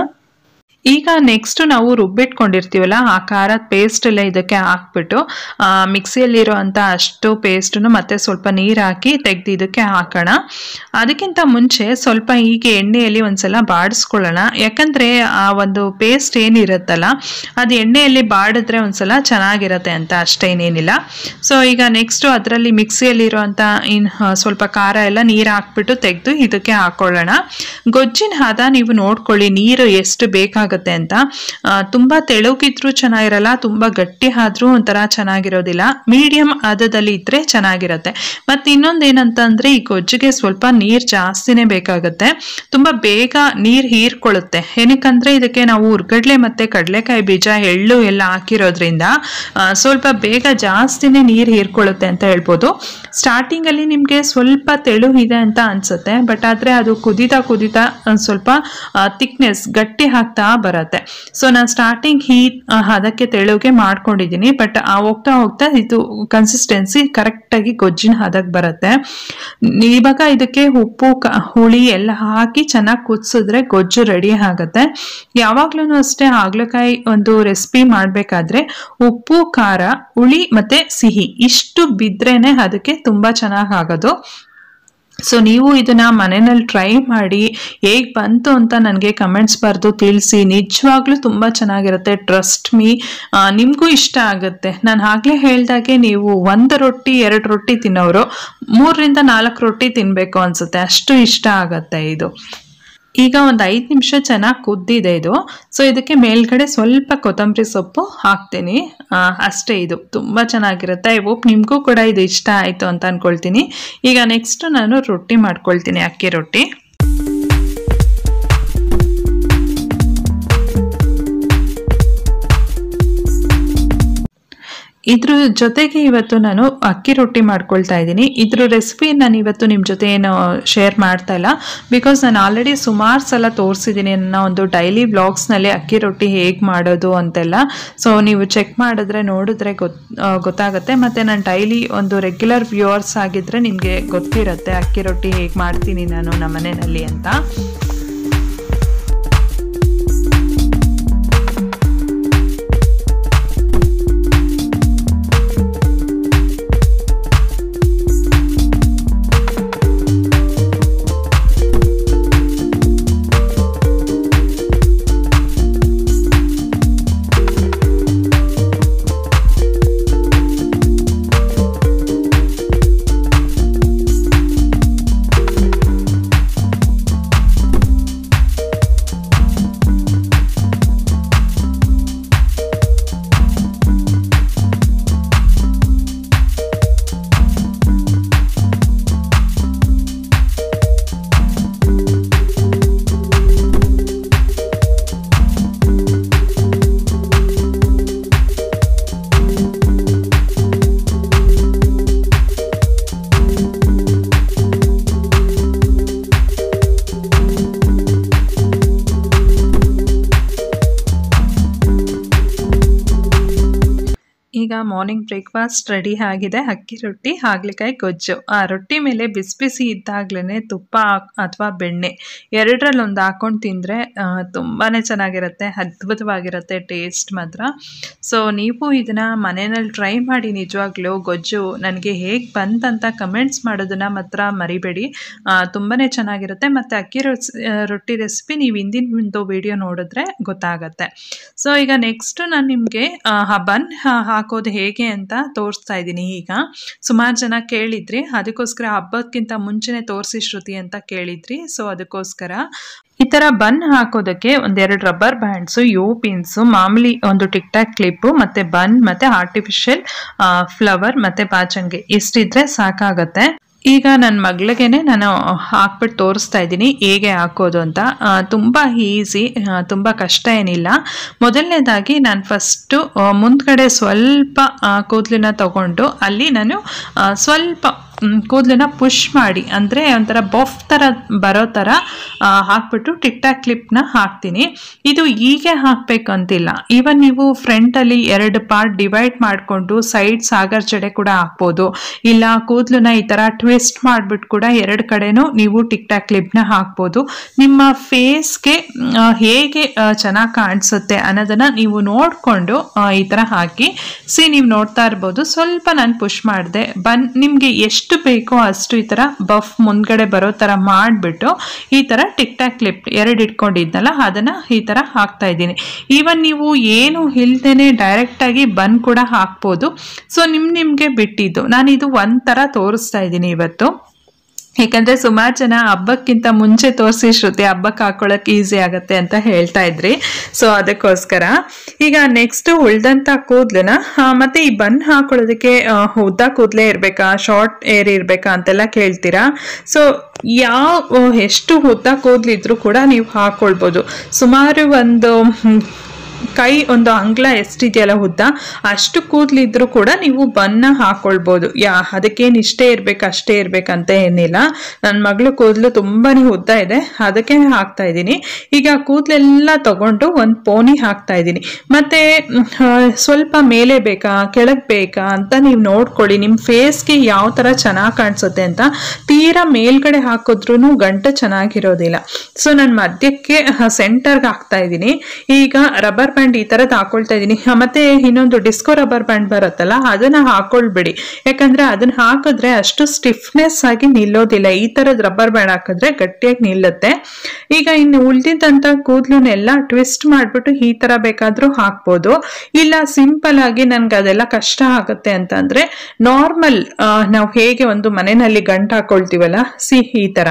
[SPEAKER 1] ಈಗ ನೆಕ್ಸ್ಟ್ ನಾವು ರುಬ್ಬಿಟ್ಕೊಂಡಿರ್ತೀವಲ್ಲ ಆ ಖಾರದ ಪೇಸ್ಟ್ ಎಲ್ಲ ಇದಕ್ಕೆ ಹಾಕ್ಬಿಟ್ಟು ಮಿಕ್ಸಿಯಲ್ಲಿರುವಂಥ ಅಷ್ಟು ಪೇಸ್ಟನ್ನು ಮತ್ತೆ ಸ್ವಲ್ಪ ನೀರು ಹಾಕಿ ತೆಗೆದು ಇದಕ್ಕೆ ಹಾಕೋಣ ಅದಕ್ಕಿಂತ ಮುಂಚೆ ಸ್ವಲ್ಪ ಹೀಗೆ ಎಣ್ಣೆಯಲ್ಲಿ ಒಂದ್ಸಲ ಬಾಡಿಸ್ಕೊಳ್ಳೋಣ ಯಾಕಂದ್ರೆ ಆ ಒಂದು ಪೇಸ್ಟ್ ಏನಿರುತ್ತಲ್ಲ ಅದು ಎಣ್ಣೆಯಲ್ಲಿ ಬಾಡಿದ್ರೆ ಒಂದ್ಸಲ ಚೆನ್ನಾಗಿರತ್ತೆ ಅಂತ ಅಷ್ಟೇನೇನಿಲ್ಲ ಸೊ ಈಗ ನೆಕ್ಸ್ಟ್ ಅದರಲ್ಲಿ ಮಿಕ್ಸಿಯಲ್ಲಿರುವಂಥ ಇನ್ ಆ, ಸ್ವಲ್ಪ ಖಾರ ಎಲ್ಲ ನೀರು ಹಾಕ್ಬಿಟ್ಟು ತೆಗೆದು ಇದಕ್ಕೆ ಹಾಕೊಳ್ಳೋಣ ಗೊಜ್ಜಿನ ಹದ ನೀವು ನೋಡ್ಕೊಳ್ಳಿ ನೀರು ಎಷ್ಟು ಬೇಕಾಗುತ್ತೆ ಅಂತ ಆ, ತುಂಬಾ ತೆಳುಗಿದ್ರೂ ಚೆನ್ನಾಗಿರಲ್ಲ ತುಂಬಾ ಗಟ್ಟಿ ಆದ್ರೂ ಒಂಥರ ಚೆನ್ನಾಗಿರೋದಿಲ್ಲ ಮೀಡಿಯಂ ಹದದಲ್ಲಿ ಇದ್ರೆ ಚೆನ್ನಾಗಿರತ್ತೆ ಮತ್ತೆ ಇನ್ನೊಂದು ಏನಂತಂದ್ರೆ ಈ ಗೊಜ್ಜಿಗೆ ಸ್ವಲ್ಪ ನೀರ್ ಜಾಸ್ತಿನೇ ಬೇಕಾಗುತ್ತೆ ತುಂಬಾ ಬೇಗ ನೀರ್ ಹೀರ್ಕೊಳ್ಳುತ್ತೆ ಏನಕ್ಕಂದ್ರೆ ಇದಕ್ಕೆ ನಾವು ಉರ್ಗಡ್ಲೆ ಮತ್ತೆ ಕಡಲೆಕಾಯಿ ಬೀಜ ಎಳ್ಳು ಎಲ್ಲ ಹಾಕಿರೋದ್ರಿಂದ ಆ, ಸ್ವಲ್ಪ ಬೇಗ ಜಾಸ್ತಿನೇ ನೀರ್ ಹೀರ್ಕೊಳ್ಳುತ್ತೆ ಅಂತ ಹೇಳ್ಬೋದು ಸ್ಟಾರ್ಟಿಂಗ್ ಅಲ್ಲಿ ನಿಮ್ಗೆ ಸ್ವಲ್ಪ ತೆಳು ಇದೆ ಅಂತ ಅನ್ಸುತ್ತೆ ಬಟ್ ಆದ್ರೆ ಅದು ಕುದಿತಾ ಕುದಿತಾ ಒಂದ್ ಸ್ವಲ್ಪ ಥಿಕ್ನೆಸ್ ಗಟ್ಟಿ ಆಗ್ತಾ ಬರುತ್ತೆ ಸೊ ನಾನು ಸ್ಟಾರ್ಟಿಂಗ್ ಹೀ ಆ, ಅದಕ್ಕೆ ತೆಳುಗೆ ಮಾಡ್ಕೊಂಡಿದ್ದೀನಿ ಬಟ್ ಆ ಹೋಗ್ತಾ ಹೋಗ್ತಾ ಇದು ಕನ್ಸಿಸ್ಟೆನ್ಸಿ ಕರೆಕ್ಟಾಗಿ ಗೊಜ್ಜಿನ ಹದಕ್ಕೆ ಬರುತ್ತೆ ಇವಾಗ ಇದಕ್ಕೆ ಉಪ್ಪು ಕ ಹುಳಿ ಎಲ್ಲ ಹಾಕಿ ಚೆನ್ನಾಗಿ ಕುದಿಸಿದ್ರೆ ಗೊಜ್ಜು ರೆಡಿ ಆಗುತ್ತೆ ಯಾವಾಗ್ಲೂ ಅಷ್ಟೇ ಹಾಗಲಕಾಯಿ ಒಂದು ರೆಸಿಪಿ ಮಾಡಬೇಕಾದ್ರೆ ಉಪ್ಪು ಖಾರ ಹುಳಿ ಮತ್ತೆ ಸಿಹಿ ಇಷ್ಟು ಬಿದ್ರೇನೆ ಅದಕ್ಕೆ ತುಂಬಾ ಚೆನ್ನಾಗಿ ಆಗೋದು ಸೊ ನೀವು ಇದನ್ನ ಮನೆಯಲ್ಲಿ ಟ್ರೈ ಮಾಡಿ ಹೇಗೆ ಬಂತು ಅಂತ ನನಗೆ ಕಮೆಂಟ್ಸ್ ಬರೆದು ತಿಳಿಸಿ ನಿಜವಾಗ್ಲೂ ತುಂಬ ಚೆನ್ನಾಗಿರುತ್ತೆ ಟ್ರಸ್ಟ್ ಮೀ ನಿಮಗೂ ಇಷ್ಟ ಆಗುತ್ತೆ ನಾನು ಆಗಲೇ ಹೇಳ್ದಾಗೆ ನೀವು ಒಂದು ರೊಟ್ಟಿ ಎರಡು ರೊಟ್ಟಿ ತಿನ್ನೋರು ಮೂರರಿಂದ ನಾಲ್ಕು ರೊಟ್ಟಿ ತಿನ್ನಬೇಕು ಅನಿಸುತ್ತೆ ಅಷ್ಟು ಇಷ್ಟ ಆಗತ್ತೆ ಇದು ಈಗ ಒಂದು ಐದು ನಿಮಿಷ ಚೆನ್ನಾಗಿ ಕುದ್ದಿದೆ ಇದು ಸೊ ಇದಕ್ಕೆ ಮೇಲ್ಗಡೆ ಸ್ವಲ್ಪ ಕೊತ್ತಂಬರಿ ಸೊಪ್ಪು ಹಾಕ್ತೀನಿ ಆ, ಅಷ್ಟೇ ಇದು ತುಂಬ ಚೆನ್ನಾಗಿರುತ್ತೆ ಐ ಹೋಪ್ ನಿಮಗೂ ಕೂಡ ಇದು ಇಷ್ಟ ಆಯಿತು ಅಂತ ಅಂದ್ಕೊಳ್ತೀನಿ ಈಗ ನೆಕ್ಸ್ಟ್ ನಾನು ರೊಟ್ಟಿ ಮಾಡ್ಕೊಳ್ತೀನಿ ಅಕ್ಕಿ ರೊಟ್ಟಿ ಇದ್ರ ಜೊತೆಗೆ ಇವತ್ತು ನಾನು ಅಕ್ಕಿ ರೊಟ್ಟಿ ಮಾಡ್ಕೊಳ್ತಾ ಇದ್ದೀನಿ ಇದ್ರ ರೆಸಿಪಿ ನಾನು ಇವತ್ತು ನಿಮ್ಮ ಜೊತೆ ಏನು ಶೇರ್ ಮಾಡ್ತಾ ಇಲ್ಲ ಬಿಕಾಸ್ ನಾನು ಆಲ್ರೆಡಿ ಸುಮಾರು ಸಲ ತೋರಿಸಿದ್ದೀನಿ ನನ್ನ ಒಂದು ಡೈಲಿ ವ್ಲಾಗ್ಸ್ನಲ್ಲಿ ಅಕ್ಕಿ ರೊಟ್ಟಿ ಹೇಗೆ ಮಾಡೋದು ಅಂತೆಲ್ಲ ಸೊ ನೀವು ಚೆಕ್ ಮಾಡಿದ್ರೆ ನೋಡಿದ್ರೆ ಗೊತ್ ಆ, ಗೊತ್ತಾಗುತ್ತೆ ಮತ್ತು ನಾನು ಡೈಲಿ ಒಂದು ರೆಗ್ಯುಲರ್ ವ್ಯೂವರ್ಸ್ ಆಗಿದ್ದರೆ ನಿಮಗೆ ಗೊತ್ತಿರುತ್ತೆ ಅಕ್ಕಿ ರೊಟ್ಟಿ ಹೇಗೆ ಮಾಡ್ತೀನಿ ನಾನು ನಮ್ಮ ಮನೆಯಲ್ಲಿ ಅಂತ ಈಗ ಮಾರ್ನಿಂಗ್ ಬ್ರೇಕ್ಫಾಸ್ಟ್ ರೆಡಿ ಆಗಿದೆ ಅಕ್ಕಿ ರೊಟ್ಟಿ ಹಾಗಲಕಾಯಿ ಗೊಜ್ಜು ಆ ರೊಟ್ಟಿ ಮೇಲೆ ಬಿಸಿ ಬಿಸಿ ಇದ್ದಾಗ್ಲೇ ತುಪ್ಪ ಅಥವಾ ಬೆಣ್ಣೆ ಎರಡರಲ್ಲಿ ಒಂದು ಹಾಕೊಂಡು ತಿಂದರೆ ತುಂಬಾ ಚೆನ್ನಾಗಿರುತ್ತೆ ಅದ್ಭುತವಾಗಿರುತ್ತೆ ಟೇಸ್ಟ್ ಮಾತ್ರ ಸೊ ನೀವು ಇದನ್ನು ಮನೆಯಲ್ಲಿ ಟ್ರೈ ಮಾಡಿ ನಿಜವಾಗ್ಲೂ ಗೊಜ್ಜು ನನಗೆ ಹೇಗೆ ಬಂತಂತ ಕಮೆಂಟ್ಸ್ ಮಾಡೋದನ್ನು ಮಾತ್ರ ಮರಿಬೇಡಿ ತುಂಬಾ ಚೆನ್ನಾಗಿರುತ್ತೆ ಮತ್ತು ಅಕ್ಕಿ ರೊಸ್ ರೊಟ್ಟಿ ರೆಸಿಪಿ ನೀವು ಹಿಂದಿನ ಒಂದು ವಿಡಿಯೋ ನೋಡಿದ್ರೆ ಗೊತ್ತಾಗತ್ತೆ ಸೊ ಈಗ ನೆಕ್ಸ್ಟ್ ನಾನು ನಿಮಗೆ ಬನ್ ಹಾಕೋದು ಹೇಗೆ ಅಂತ ತೋರಿಸ್ತಾ ಇದ್ದೀನಿ ಈಗ ಸುಮಾರು ಜನ ಕೇಳಿದ್ರಿ ಅದಕ್ಕೋಸ್ಕರ ಹಬ್ಬಕ್ಕಿಂತ ಮುಂಚೆನೆ ತೋರಿಸಿ ಶ್ರುತಿ ಅಂತ ಕೇಳಿದ್ರಿ ಸೊ ಅದಕ್ಕೋಸ್ಕರ ಈ ಥರ ಬನ್ ಹಾಕೋದಕ್ಕೆ ಒಂದೆರಡು ರಬ್ಬರ್ ಬ್ಯಾಂಡ್ಸು ಯೋ ಪಿನ್ಸು ಮಾಮೂಲಿ ಒಂದು ಟಿಕ್ ಟಾಕ್ ಕ್ಲಿಪ್ಪು ಮತ್ತು ಬನ್ ಮತ್ತು ಆರ್ಟಿಫಿಷಿಯಲ್ ಫ್ಲವರ್ ಮತ್ತು ಬಾಚಂಗೆ ಇಷ್ಟಿದ್ರೆ ಸಾಕಾಗತ್ತೆ ಈಗ ನನ್ನ ಮಗಳಿಗೇನೆ ನಾನು ಹಾಕ್ಬಿಟ್ಟು ತೋರಿಸ್ತಾ ಇದ್ದೀನಿ ಹೇಗೆ ಹಾಕೋದು ಅಂತ ತುಂಬ ಈಸಿ ತುಂಬ ಕಷ್ಟ ಏನಿಲ್ಲ ಮೊದಲನೇದಾಗಿ ನಾನು ಫಸ್ಟು ಮುಂದ್ಗಡೆ ಸ್ವಲ್ಪ ಕೂದಲನ್ನ ತಗೊಂಡು ಅಲ್ಲಿ ನಾನು ಸ್ವಲ್ಪ ಕೂದಲನ್ನ ಪುಷ್ ಮಾಡಿ ಅಂದರೆ ಒಂಥರ ಬಫ್ ಥರ ಬರೋ ಥರ ಹಾಕ್ಬಿಟ್ಟು ಟಿಕ್ ಟಾಕ್ ಕ್ಲಿಪ್ನ ಹಾಕ್ತೀನಿ ಇದು ಹೀಗೆ ಹಾಕಬೇಕಂತಿಲ್ಲ ಈವನ್ ನೀವು ಫ್ರಂಟಲ್ಲಿ ಎರಡು ಪಾರ್ಟ್ ಡಿವೈಡ್ ಮಾಡಿಕೊಂಡು ಸೈಡ್ ಸಾಗರ್ ಜಡೆ ಕೂಡ ಹಾಕ್ಬೋದು ಇಲ್ಲ ಕೂದಲನ್ನ ಈ ಥರ ಟ್ವಿಸ್ಟ್ ಮಾಡಿಬಿಟ್ಟು ಕೂಡ ಎರಡು ಕಡೆನೂ ನೀವು ಟಿಕ್ ಟಾಕ್ ಕ್ಲಿಪ್ನ ಹಾಕ್ಬೋದು ನಿಮ್ಮ ಫೇಸ್ಗೆ ಹೇಗೆ ಚೆನ್ನಾಗಿ ಕಾಣಿಸುತ್ತೆ ಅನ್ನೋದನ್ನು ನೀವು ನೋಡಿಕೊಂಡು ಈ ಥರ ಹಾಕಿ ಸಿ ನೀವು ನೋಡ್ತಾ ಇರ್ಬೋದು ಸ್ವಲ್ಪ ನಾನು ಪುಷ್ ಮಾಡಿದೆ ಬನ್ ನಿಮಗೆ ಎಷ್ಟು ಎಷ್ಟು ಬೇಕೋ ಅಷ್ಟು ಈ ಥರ ಬಫ್ ಮುಂದ್ಗಡೆ ಬರೋ ಥರ ಮಾಡಿಬಿಟ್ಟು ಈ ಥರ ಟಿಕ್ ಟಾಕ್ ಕ್ಲಿಪ್ ಎರಡು ಇಟ್ಕೊಂಡಿದ್ನಲ್ಲ ಅದನ್ನು ಈ ಥರ ಹಾಕ್ತಾ ಇದ್ದೀನಿ ಈವನ್ ನೀವು ಏನು ಇಲ್ದೇನೆ ಡೈರೆಕ್ಟಾಗಿ ಬನ್ ಕೂಡ ಹಾಕ್ಬೋದು ಸೊ ನಿಮ್ಮ ನಿಮಗೆ ಬಿಟ್ಟಿದ್ದು ನಾನು ಇದು ಒಂಥರ ತೋರಿಸ್ತಾ ಇದ್ದೀನಿ ಇವತ್ತು ಯಾಕಂದರೆ ಸುಮಾರು ಜನ ಹಬ್ಬಕ್ಕಿಂತ ಮುಂಚೆ ತೋರಿಸಿ ಶ್ರುತಿ ಹಬ್ಬಕ್ಕೆ ಹಾಕೊಳ್ಳೋಕೆ ಈಸಿ ಆಗುತ್ತೆ ಅಂತ ಹೇಳ್ತಾ ಇದ್ರಿ ಸೊ ಅದಕ್ಕೋಸ್ಕರ ಈಗ ನೆಕ್ಸ್ಟ್ ಉಳ್ದಂಥ ಕೂದಲನ್ನ ಮತ್ತು ಈ ಬನ್ ಹಾಕೊಳ್ಳೋದಕ್ಕೆ ಉದ್ದ ಕೂದಲೇ ಇರಬೇಕಾ ಶಾರ್ಟ್ ಏರ್ ಇರಬೇಕಾ ಅಂತೆಲ್ಲ ಕೇಳ್ತೀರಾ ಸೊ ಯಾವ ಎಷ್ಟು ಉದ್ದ ಕೂದಲಿದ್ರು ಕೂಡ ನೀವು ಹಾಕ್ಕೊಳ್ಬೋದು ಸುಮಾರು ಒಂದು ಕೈ ಒಂದು ಅಂಗ್ಲ ಎಷ್ಟಿದೆಯಲ್ಲ ಉದ್ದ ಅಷ್ಟು ಕೂದಲಿದ್ರು ಕೂಡ ನೀವು ಬನ್ನ ಹಾಕೊಳ್ಬೋದು ಯಾ ಅದಕ್ಕೇನು ಇಷ್ಟೇ ಇರ್ಬೇಕು ಅಷ್ಟೇ ಇರ್ಬೇಕಂತ ಏನಿಲ್ಲ ನನ್ನ ಮಗಳು ಕೂದಲು ತುಂಬಾ ಉದ್ದ ಇದೆ ಅದಕ್ಕೆ ಹಾಕ್ತಾ ಇದ್ದೀನಿ ಈಗ ಕೂದಲೆಲ್ಲ ತಗೊಂಡು ಒಂದು ಪೋನಿ ಹಾಕ್ತಾ ಇದ್ದೀನಿ ಮತ್ತೆ ಸ್ವಲ್ಪ ಮೇಲೆ ಬೇಕಾ ಕೆಳಗೆ ಬೇಕಾ ಅಂತ ನೀವು ನೋಡ್ಕೊಳ್ಳಿ ನಿಮ್ಮ ಫೇಸ್ಗೆ ಯಾವ ಥರ ಚೆನ್ನಾಗಿ ಕಾಣಿಸುತ್ತೆ ಅಂತ ತೀರಾ ಮೇಲ್ಗಡೆ ಹಾಕಿದ್ರೂ ಗಂಟು ಚೆನ್ನಾಗಿರೋದಿಲ್ಲ ಸೊ ನಾನು ಮಧ್ಯಕ್ಕೆ ಸೆಂಟರ್ಗೆ ಹಾಕ್ತಾ ಇದ್ದೀನಿ ಈಗ ರಬ್ಬರ್ ಬ್ಯಾಂಡ್ ಈ ಥರದ್ದು ಹಾಕೊಳ್ತಾ ಇದ್ದೀನಿ ಮತ್ತೆ ಇನ್ನೊಂದು ಡಿಸ್ಕೋ ರಬ್ಬರ್ ಬ್ಯಾಂಡ್ ಬರುತ್ತಲ್ಲ ಅದನ್ನ ಹಾಕೊಳ್ಬೇಡಿ ಯಾಕಂದ್ರೆ ಅದನ್ನ ಹಾಕಿದ್ರೆ ಅಷ್ಟು ಸ್ಟಿಫ್ನೆಸ್ ಆಗಿ ನಿಲ್ಲೋದಿಲ್ಲ ಈ ಥರದ ರಬ್ಬರ್ ಬ್ಯಾಂಡ್ ಹಾಕಿದ್ರೆ ಗಟ್ಟಿಯಾಗಿ ನಿಲ್ಲುತ್ತೆ ಈಗ ಇನ್ನು ಉಳಿದಿದ್ದಂಥ ಕೂದಲನ್ನೆಲ್ಲ ಟ್ವಿಸ್ಟ್ ಮಾಡಿಬಿಟ್ಟು ಈ ಥರ ಬೇಕಾದರೂ ಹಾಕ್ಬೋದು ಇಲ್ಲ ಸಿಂಪಲ್ ಆಗಿ ನನ್ಗೆ ಅದೆಲ್ಲ ಕಷ್ಟ ಆಗುತ್ತೆ ಅಂತಂದ್ರೆ ನಾರ್ಮಲ್ ನಾವು ಹೇಗೆ ಒಂದು ಮನೆಯಲ್ಲಿ ಗಂಟು ಹಾಕೊಳ್ತೀವಲ್ಲ ಸಿ ಈ ಥರ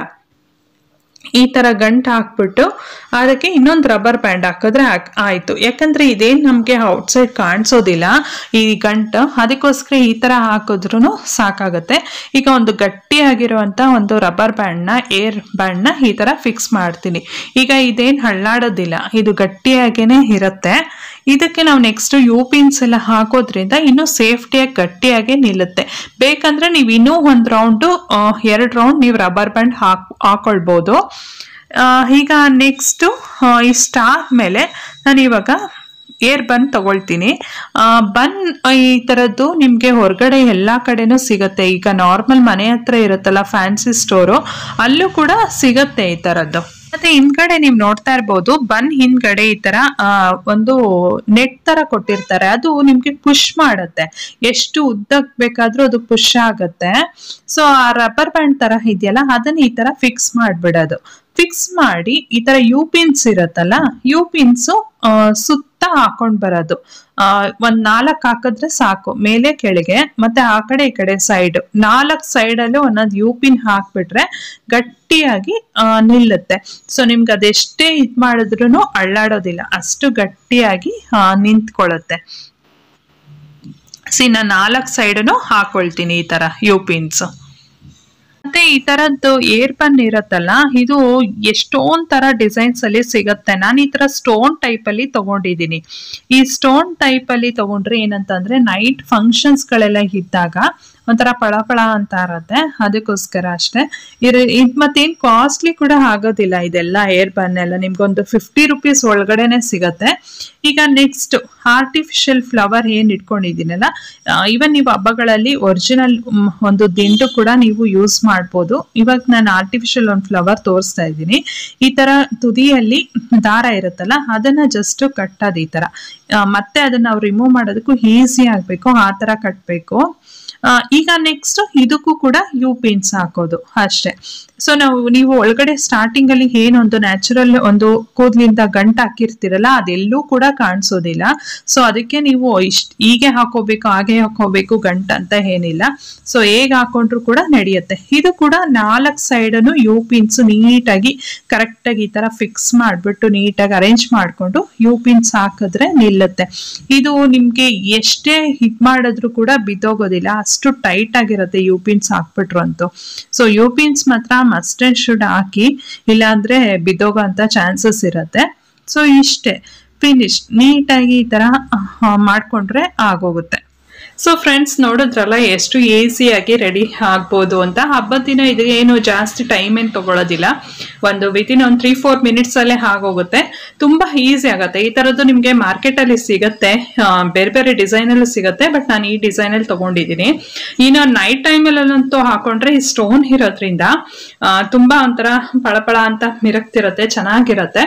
[SPEAKER 1] ಈ ಥರ ಗಂಟು ಹಾಕ್ಬಿಟ್ಟು ಅದಕ್ಕೆ ಇನ್ನೊಂದು ರಬ್ಬರ್ ಬ್ಯಾಂಡ್ ಹಾಕಿದ್ರೆ ಆಯಿತು ಯಾಕಂದರೆ ಇದೇನು ನಮಗೆ ಔಟ್ಸೈಡ್ ಕಾಣಿಸೋದಿಲ್ಲ ಈ ಗಂಟು ಅದಕ್ಕೋಸ್ಕರ ಈ ಥರ ಹಾಕಿದ್ರೂ ಸಾಕಾಗುತ್ತೆ ಈಗ ಒಂದು ಗಟ್ಟಿಯಾಗಿರುವಂಥ ಒಂದು ರಬ್ಬರ್ ಬ್ಯಾಂಡ್ನ ಏರ್ ಬ್ಯಾಂಡ್ನ ಈ ಥರ ಫಿಕ್ಸ್ ಮಾಡ್ತೀನಿ ಈಗ ಇದೇನು ಹಳ್ಳಾಡೋದಿಲ್ಲ ಇದು ಗಟ್ಟಿಯಾಗೇ ಇರುತ್ತೆ ಇದಕ್ಕೆ ನಾವು ನೆಕ್ಸ್ಟ್ ಯು ಪಿನ್ಸ್ ಎಲ್ಲ ಹಾಕೋದ್ರಿಂದ ಇನ್ನೂ ಸೇಫ್ಟಿಯಾಗಿ ಗಟ್ಟಿಯಾಗಿ ನಿಲ್ಲುತ್ತೆ ಬೇಕಂದ್ರೆ ನೀವು ಇನ್ನೂ ಒಂದು ರೌಂಡು ಎರಡು ರೌಂಡ್ ನೀವು ರಬ್ಬರ್ ಬ್ಯಾಂಡ್ ಹಾಕ್ ಹಾಕೊಳ್ಬೋದು ಈಗ ನೆಕ್ಸ್ಟು ಇಷ್ಟಾದ್ಮೇಲೆ ನಾನು ಇವಾಗ ಏರ್ ಬನ್ ತಗೊಳ್ತೀನಿ ಬನ್ ಈ ಥರದ್ದು ನಿಮಗೆ ಹೊರಗಡೆ ಎಲ್ಲ ಕಡೆನೂ ಸಿಗುತ್ತೆ ಈಗ ನಾರ್ಮಲ್ ಮನೆ ಹತ್ರ ಇರುತ್ತಲ್ಲ ಫ್ಯಾನ್ಸಿ ಸ್ಟೋರು ಅಲ್ಲೂ ಕೂಡ ಸಿಗುತ್ತೆ ಈ ಥರದ್ದು ಮತ್ತೆ ಹಿಂದ್ಗಡೆ ನೀವು ನೋಡ್ತಾ ಇರ್ಬೋದು ಬನ್ ಹಿಂದ್ಗಡೆ ಈ ತರ ಒಂದು ನೆಟ್ ತರ ಕೊಟ್ಟಿರ್ತಾರೆ ಅದು ನಿಮ್ಗೆ ಪುಷ್ ಮಾಡುತ್ತೆ ಎಷ್ಟು ಉದ್ದಕ್ ಬೇಕಾದ್ರೂ ಅದು ಪುಷ್ ಆಗುತ್ತೆ ಸೊ ಆ ರಬ್ಬರ್ ಬ್ಯಾಂಡ್ ತರ ಇದೆಯಲ್ಲ ಅದನ್ನ ಈ ತರ ಫಿಕ್ಸ್ ಮಾಡ್ಬಿಡೋದು ಫಿಕ್ಸ್ ಮಾಡಿ ಈ ತರ ಯು ಪಿನ್ಸ್ ಇರತ್ತಲ್ಲ ಯು ಪಿನ್ಸು ಸುತ್ತ ಹಾಕೊಂಡ್ ಬರೋದು ಒಂದ್ ನಾಲ್ಕು ಹಾಕಿದ್ರೆ ಸಾಕು ಮೇಲೆ ಕೆಳಗೆ ಮತ್ತೆ ಆ ಕಡೆ ಈ ಕಡೆ ಸೈಡ್ ನಾಲ್ಕು ಸೈಡಲ್ಲೂ ಒಂದೊಂದು ಯು ಪಿನ್ ಹಾಕ್ಬಿಟ್ರೆ ಗಟ್ಟಿಯಾಗಿ ನಿಲ್ಲುತ್ತೆ ಸೊ ನಿಮ್ಗೆ ಅದೆಷ್ಟೇ ಇದ್ ಮಾಡಿದ್ರು ಅಳ್ಳಾಡೋದಿಲ್ಲ ಅಷ್ಟು ಗಟ್ಟಿಯಾಗಿ ನಿಂತ್ಕೊಳ್ಳುತ್ತೆ ಸಿ ನಾನು ನಾಲ್ಕು ಸೈಡನು ಹಾಕೊಳ್ತೀನಿ ಈ ತರ ಯು ಪಿನ್ಸ್ ಮತ್ತೆ ಈ ತರದ್ದು ಏರ್ ಪನ್ ಇರತ್ತಲ್ಲ ಇದು ಎಷ್ಟೊಂದ್ ತರ ಡಿಸೈನ್ಸ್ ಅಲ್ಲಿ ಸಿಗತ್ತೆ ನಾನು ಈ ತರ ಸ್ಟೋನ್ ಟೈಪ್ ಅಲ್ಲಿ ತಗೊಂಡಿದ್ದೀನಿ ಈ ಸ್ಟೋನ್ ಟೈಪ್ ಅಲ್ಲಿ ತಗೊಂಡ್ರೆ ಏನಂತಂದ್ರೆ ನೈಟ್ ಫಂಕ್ಷನ್ಸ್ ಗಳೆಲ್ಲ ಇದ್ದಾಗ ಒಂಥರ ಪಳಪಳ ಅಂತ ಇರುತ್ತೆ ಅದಕ್ಕೋಸ್ಕರ ಅಷ್ಟೇ ಇರ್ ಇದ್ ಮತ್ತೇನ್ ಕಾಸ್ಟ್ಲಿ ಕೂಡ ಆಗೋದಿಲ್ಲ ಇದೆಲ್ಲ ಹೇರ್ ಬನ್ ಎಲ್ಲ ನಿಮ್ಗೊಂದು ಫಿಫ್ಟಿ ರುಪೀಸ್ ಒಳಗಡೆನೆ ಸಿಗತ್ತೆ ಈಗ ನೆಕ್ಸ್ಟ್ ಆರ್ಟಿಫಿಷಿಯಲ್ ಫ್ಲವರ್ ಏನ್ ಇಟ್ಕೊಂಡಿದ್ದೀನಲ್ಲ ಇವನ್ ನೀವು ಹಬ್ಬಗಳಲ್ಲಿ ಒರಿಜಿನಲ್ ಒಂದು ದಿಂಡು ಕೂಡ ನೀವು ಯೂಸ್ ಮಾಡ್ಬೋದು ಇವಾಗ ನಾನು ಆರ್ಟಿಫಿಷಿಯಲ್ ಒಂದು ಫ್ಲವರ್ ತೋರಿಸ್ತಾ ಇದ್ದೀನಿ ಈ ತರ ತುದಿಯಲ್ಲಿ ದಾರ ಇರುತ್ತಲ್ಲ ಅದನ್ನ ಜಸ್ಟ್ ಕಟ್ಟೋದು ಈ ತರ ಆ, ಮತ್ತೆ ಅದನ್ನ ನಾವು ರಿಮೂವ್ ಮಾಡೋದಕ್ಕೂ ಈಸಿ ಆಗ್ಬೇಕು ಆ ತರ ಕಟ್ಟಬೇಕು ಈಗ ನೆಕ್ಸ್ಟ್ ಇದಕ್ಕೂ ಕೂಡ ಯು ಪಿನ್ಸ್ ಹಾಕೋದು ಅಷ್ಟೇ ಸೊ ನಾವು ನೀವು ಒಳಗಡೆ ಸ್ಟಾರ್ಟಿಂಗ್ ಅಲ್ಲಿ ಏನೊಂದು ನ್ಯಾಚುರಲ್ ಒಂದು ಕೂದ್ಲಿಂದ ಗಂಟು ಹಾಕಿರ್ತೀರಲ್ಲ ಅದೆಲ್ಲೂ ಕೂಡ ಕಾಣಿಸೋದಿಲ್ಲ ಸೊ ಅದಕ್ಕೆ ನೀವು ಇಷ್ಟ ಹೀಗೆ ಹಾಕೋಬೇಕು ಹಾಗೆ ಹಾಕೋಬೇಕು ಗಂಟು ಅಂತ ಏನಿಲ್ಲ ಸೊ ಹೇಗೆ ಹಾಕೊಂಡ್ರು ಕೂಡ ನಡೆಯುತ್ತೆ ಇದು ಕೂಡ ನಾಲ್ಕು ಸೈಡನ್ನು ಯು ಪಿನ್ಸ್ ನೀಟಾಗಿ ಕರೆಕ್ಟಾಗಿ ಈ ತರ ಫಿಕ್ಸ್ ಮಾಡಿಬಿಟ್ಟು ನೀಟಾಗಿ ಅರೇಂಜ್ ಮಾಡಿಕೊಂಡು ಯು ಪಿನ್ಸ್ ಹಾಕಿದ್ರೆ ನಿಲ್ಲುತ್ತೆ ಇದು ನಿಮ್ಗೆ ಎಷ್ಟೇ ಹಿಟ್ ಮಾಡಿದ್ರು ಕೂಡ ಬಿದ್ದೋಗೋದಿಲ್ಲ ಅಷ್ಟು ಟೈಟ್ ಆಗಿರುತ್ತೆ ಯು ಪಿನ್ಸ್ ಹಾಕ್ಬಿಟ್ರು ಅಂತೂ ಸೊ ಯು ಪಿನ್ಸ್ ಮಾತ್ರ ಮಸ್ಟ್ ಅಂಡ್ ಶುಡ್ ಹಾಕಿ ಇಲ್ಲಾಂದ್ರೆ ಬಿದ್ದೋಗೋ ಅಂತ ಚಾನ್ಸಸ್ ಇರುತ್ತೆ ಸೊ ಇಷ್ಟೇ ಫಿನಿಶ್ ನೀಟಾಗಿ ಈ ತರ ಆ, ಮಾಡ್ಕೊಂಡ್ರೆ ಆಗೋಗುತ್ತೆ ಸೊ ಫ್ರೆಂಡ್ಸ್ ನೋಡಿದ್ರಲ್ಲ ಎಷ್ಟು ಈಸಿಯಾಗಿ ರೆಡಿ ಆಗ್ಬೋದು ಅಂತ ಹಬ್ಬದ ದಿನ ಇದು ಏನು ಜಾಸ್ತಿ ಟೈಮ್ ಏನು ತಗೊಳ್ಳೋದಿಲ್ಲ ಒಂದು ವಿತಿನ್ ಒಂದು ತ್ರೀ ಫೋರ್ ಮಿನಿಟ್ಸ್ ಅಲ್ಲೇ ಆಗೋಗುತ್ತೆ ತುಂಬಾ ಈಸಿ ಆಗುತ್ತೆ ಈ ತರದ್ದು ನಿಮಗೆ ಮಾರ್ಕೆಟ್ ಅಲ್ಲಿ ಸಿಗುತ್ತೆ ಆ, ಬೇರೆ ಬೇರೆ ಡಿಸೈನ್ ಅಲ್ಲೂ ಸಿಗುತ್ತೆ ಬಟ್ ನಾನು ಈ ಡಿಸೈನ್ ಅಲ್ಲಿ ತಗೊಂಡಿದ್ದೀನಿ ಇನ್ನು ನೈಟ್ ಟೈಮಲ್ಲಂತೂ ಹಾಕೊಂಡ್ರೆ ಈ ಸ್ಟೋನ್ ಇರೋದ್ರಿಂದ ಆ, ತುಂಬಾ ಒಂಥರ ಪಳಪಳ ಅಂತ ಮಿರಕ್ತಿರುತ್ತೆ ಚೆನ್ನಾಗಿರುತ್ತೆ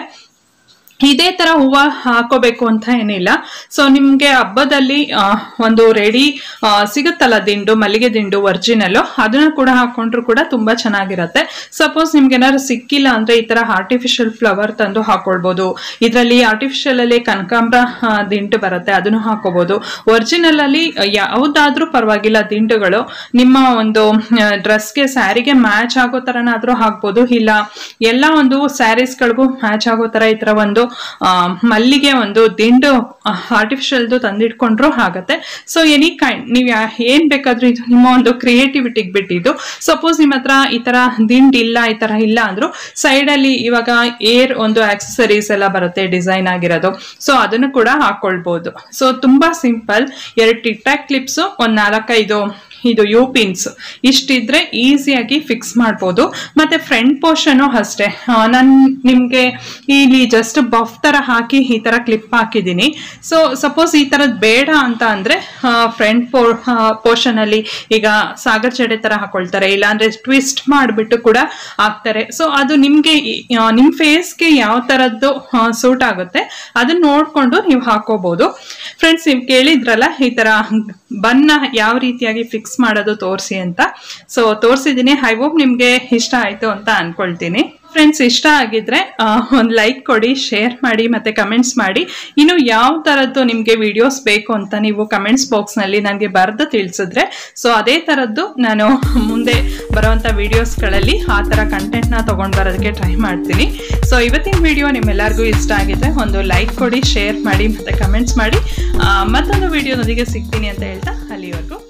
[SPEAKER 1] ಇದೇ ತರ ಹೂವ ಹಾಕೋಬೇಕು ಅಂತ ಏನಿಲ್ಲ ಸೊ ನಿಮ್ಗೆ ಹಬ್ಬದಲ್ಲಿ ಆ, ಒಂದು ರೆಡಿ ಸಿಗುತ್ತಲ್ಲ ದಿಂಡು ಮಲ್ಲಿಗೆ ದಿಂಡು ಒರಿಜಿನಲ್ ಅದನ್ನ ಕೂಡ ಹಾಕೊಂಡ್ರು ಕೂಡ ತುಂಬಾ ಚೆನ್ನಾಗಿರುತ್ತೆ ಸಪೋಸ್ ನಿಮ್ಗೆ ಏನಾದ್ರು ಸಿಕ್ಕಿಲ್ಲ ಅಂದ್ರೆ ಈ ತರ ಆರ್ಟಿಫಿಷಿಯಲ್ ಫ್ಲವರ್ ತಂದು ಹಾಕೊಳ್ಬಹುದು ಇದರಲ್ಲಿ ಆರ್ಟಿಫಿಷಿಯಲ್ ಅಲ್ಲಿ ಕನಕಾಂಬರ ಆ, ದಿಂಡು ಬರುತ್ತೆ ಅದನ್ನು ಹಾಕೋಬಹುದು ಒರಿಜಿನಲ್ ಅಲ್ಲಿ ಯಾವುದಾದ್ರೂ ಪರವಾಗಿಲ್ಲ ದಿಂಡುಗಳು ನಿಮ್ಮ ಒಂದು ಡ್ರೆಸ್ಗೆ ಸ್ಯಾರಿಗೆ ಮ್ಯಾಚ್ ಆಗೋ ತರನಾದ್ರೂ ಹಾಕ್ಬೋದು ಇಲ್ಲ ಎಲ್ಲ ಒಂದು ಸ್ಯಾರೀಸ್ಗಳಿಗೂ ಮ್ಯಾಚ್ ಆಗೋ ತರ ಈ ತರ ಒಂದು ಆ, ಮಲ್ಲಿಗೆ ಒಂದು ದಿಂಡು ಆರ್ಟಿಫಿಷಿಯಲ್ದು ತಂದಿಟ್ಕೊಂಡ್ರು ಆಗತ್ತೆ ಸೊ ಎನಿ ಕೈಂಡ್ ನೀವು ಯಾ- ಏನ್ ಬೇಕಾದ್ರೂ ಇದು ನಿಮ್ಮ ಒಂದು ಕ್ರಿಯೇಟಿವಿಟಿಗೆ ಬಿಟ್ಟಿದ್ದು ಸಪೋಸ್ ನಿಮ್ಮ ಹತ್ರ ಈ ತರ ದಿಂಡ್ ಇಲ್ಲ ಈ ತರ ಇಲ್ಲ ಅಂದ್ರು ಸೈಡ್ ಅಲ್ಲಿ ಇವಾಗ ಏರ್ ಒಂದು ಆಕ್ಸೆಸರೀಸ್ ಎಲ್ಲ ಬರುತ್ತೆ ಡಿಸೈನ್ ಆಗಿರೋದು ಸೊ ಅದನ್ನು ಕೂಡ ಹಾಕೊಳ್ಬಹುದು ಸೊ ತುಂಬಾ ಸಿಂಪಲ್ ಎರಡು ಟಿಕ್ ಟಾಕ್ ಕ್ಲಿಪ್ಸ್ ಒಂದ್ ನಾಲ್ಕೈದು ಇದು ಯು ಪಿನ್ಸ್ ಇಷ್ಟಿದ್ರೆ ಈಸಿಯಾಗಿ ಫಿಕ್ಸ್ ಮಾಡ್ಬೋದು ಮತ್ತೆ ಫ್ರಂಟ್ ಪೋರ್ಷನು ಅಷ್ಟೇ ನಾನು ನಿಮಗೆ ಇಲ್ಲಿ ಜಸ್ಟ್ ಬಫ್ ತರ ಹಾಕಿ ಈ ತರ ಕ್ಲಿಪ್ ಹಾಕಿದ್ದೀನಿ ಸೊ ಸಪೋಸ್ ಈ ತರದ್ ಬೇಡ ಅಂತ ಅಂದ್ರೆ ಫ್ರಂಟ್ ಪೋ ಪೋರ್ಷನ್ ಅಲ್ಲಿ ಈಗ ಸಾಗರ್ ಚಡೆ ತರ ಹಾಕೊಳ್ತಾರೆ ಇಲ್ಲಾಂದ್ರೆ ಟ್ವಿಸ್ಟ್ ಮಾಡಿಬಿಟ್ಟು ಕೂಡ ಹಾಕ್ತಾರೆ ಸೊ ಅದು ನಿಮ್ಗೆ ಈ- ಆ, ನಿಮ್ ಫೇಸ್ಗೆ ಯಾವ ತರದ್ದು ಸೂಟ್ ಆಗುತ್ತೆ ಅದನ್ನ ನೋಡ್ಕೊಂಡು ನೀವು ಹಾಕೋಬಹುದು ಫ್ರೆಂಡ್ಸ್ ನೀವು ಕೇಳಿದ್ರಲ್ಲ ಈ ತರ ಬನ್ನ ಯಾವ ರೀತಿಯಾಗಿ ಫಿಕ್ಸ್ ಮಾಡೋದು ತೋರಿಸಿ ಅಂತ ಸೊ ತೋರಿಸಿದ್ದೀನಿ ಐ ಹೋಪ್ ನಿಮ್ಗೆ ಇಷ್ಟ ಆಯ್ತು ಅಂತ ಅನ್ಕೊಳ್ತೀನಿ ಫ್ರೆಂಡ್ಸ್ ಇಷ್ಟ ಆಗಿದ್ರೆ ಒಂದು ಲೈಕ್ ಕೊಡಿ ಶೇರ್ ಮಾಡಿ ಮತ್ತೆ ಕಮೆಂಟ್ಸ್ ಮಾಡಿ ಇನ್ನು ಯಾವ ಥರದ್ದು ನಿಮಗೆ ವಿಡಿಯೋಸ್ ಬೇಕು ಅಂತ ನೀವು ಕಮೆಂಟ್ಸ್ ಬಾಕ್ಸ್ನಲ್ಲಿ ನನಗೆ ಬರೆದು ತಿಳಿಸಿದ್ರೆ ಸೊ ಅದೇ ಥರದ್ದು ನಾನು ಮುಂದೆ ಬರುವಂಥ ವಿಡಿಯೋಸ್ಗಳಲ್ಲಿ ಆ ಥರ ಕಂಟೆಂಟ್ನ ತೊಗೊಂಡು ಬರೋದಕ್ಕೆ ಟ್ರೈ ಮಾಡ್ತೀನಿ ಸೊ ಇವತ್ತಿನ ವಿಡಿಯೋ ನಿಮ್ಮೆಲ್ಲರಿಗೂ ಇಷ್ಟ ಆಗಿದ್ರೆ ಒಂದು ಲೈಕ್ ಕೊಡಿ ಶೇರ್ ಮಾಡಿ ಮತ್ತೆ ಕಮೆಂಟ್ಸ್ ಮಾಡಿ ಆ, ಮತ್ತೊಂದು ವಿಡಿಯೋದೊಂದಿಗೆ ಸಿಗ್ತೀನಿ ಅಂತ ಹೇಳ್ತಾ ಅಲ್ಲಿವರೆಗೂ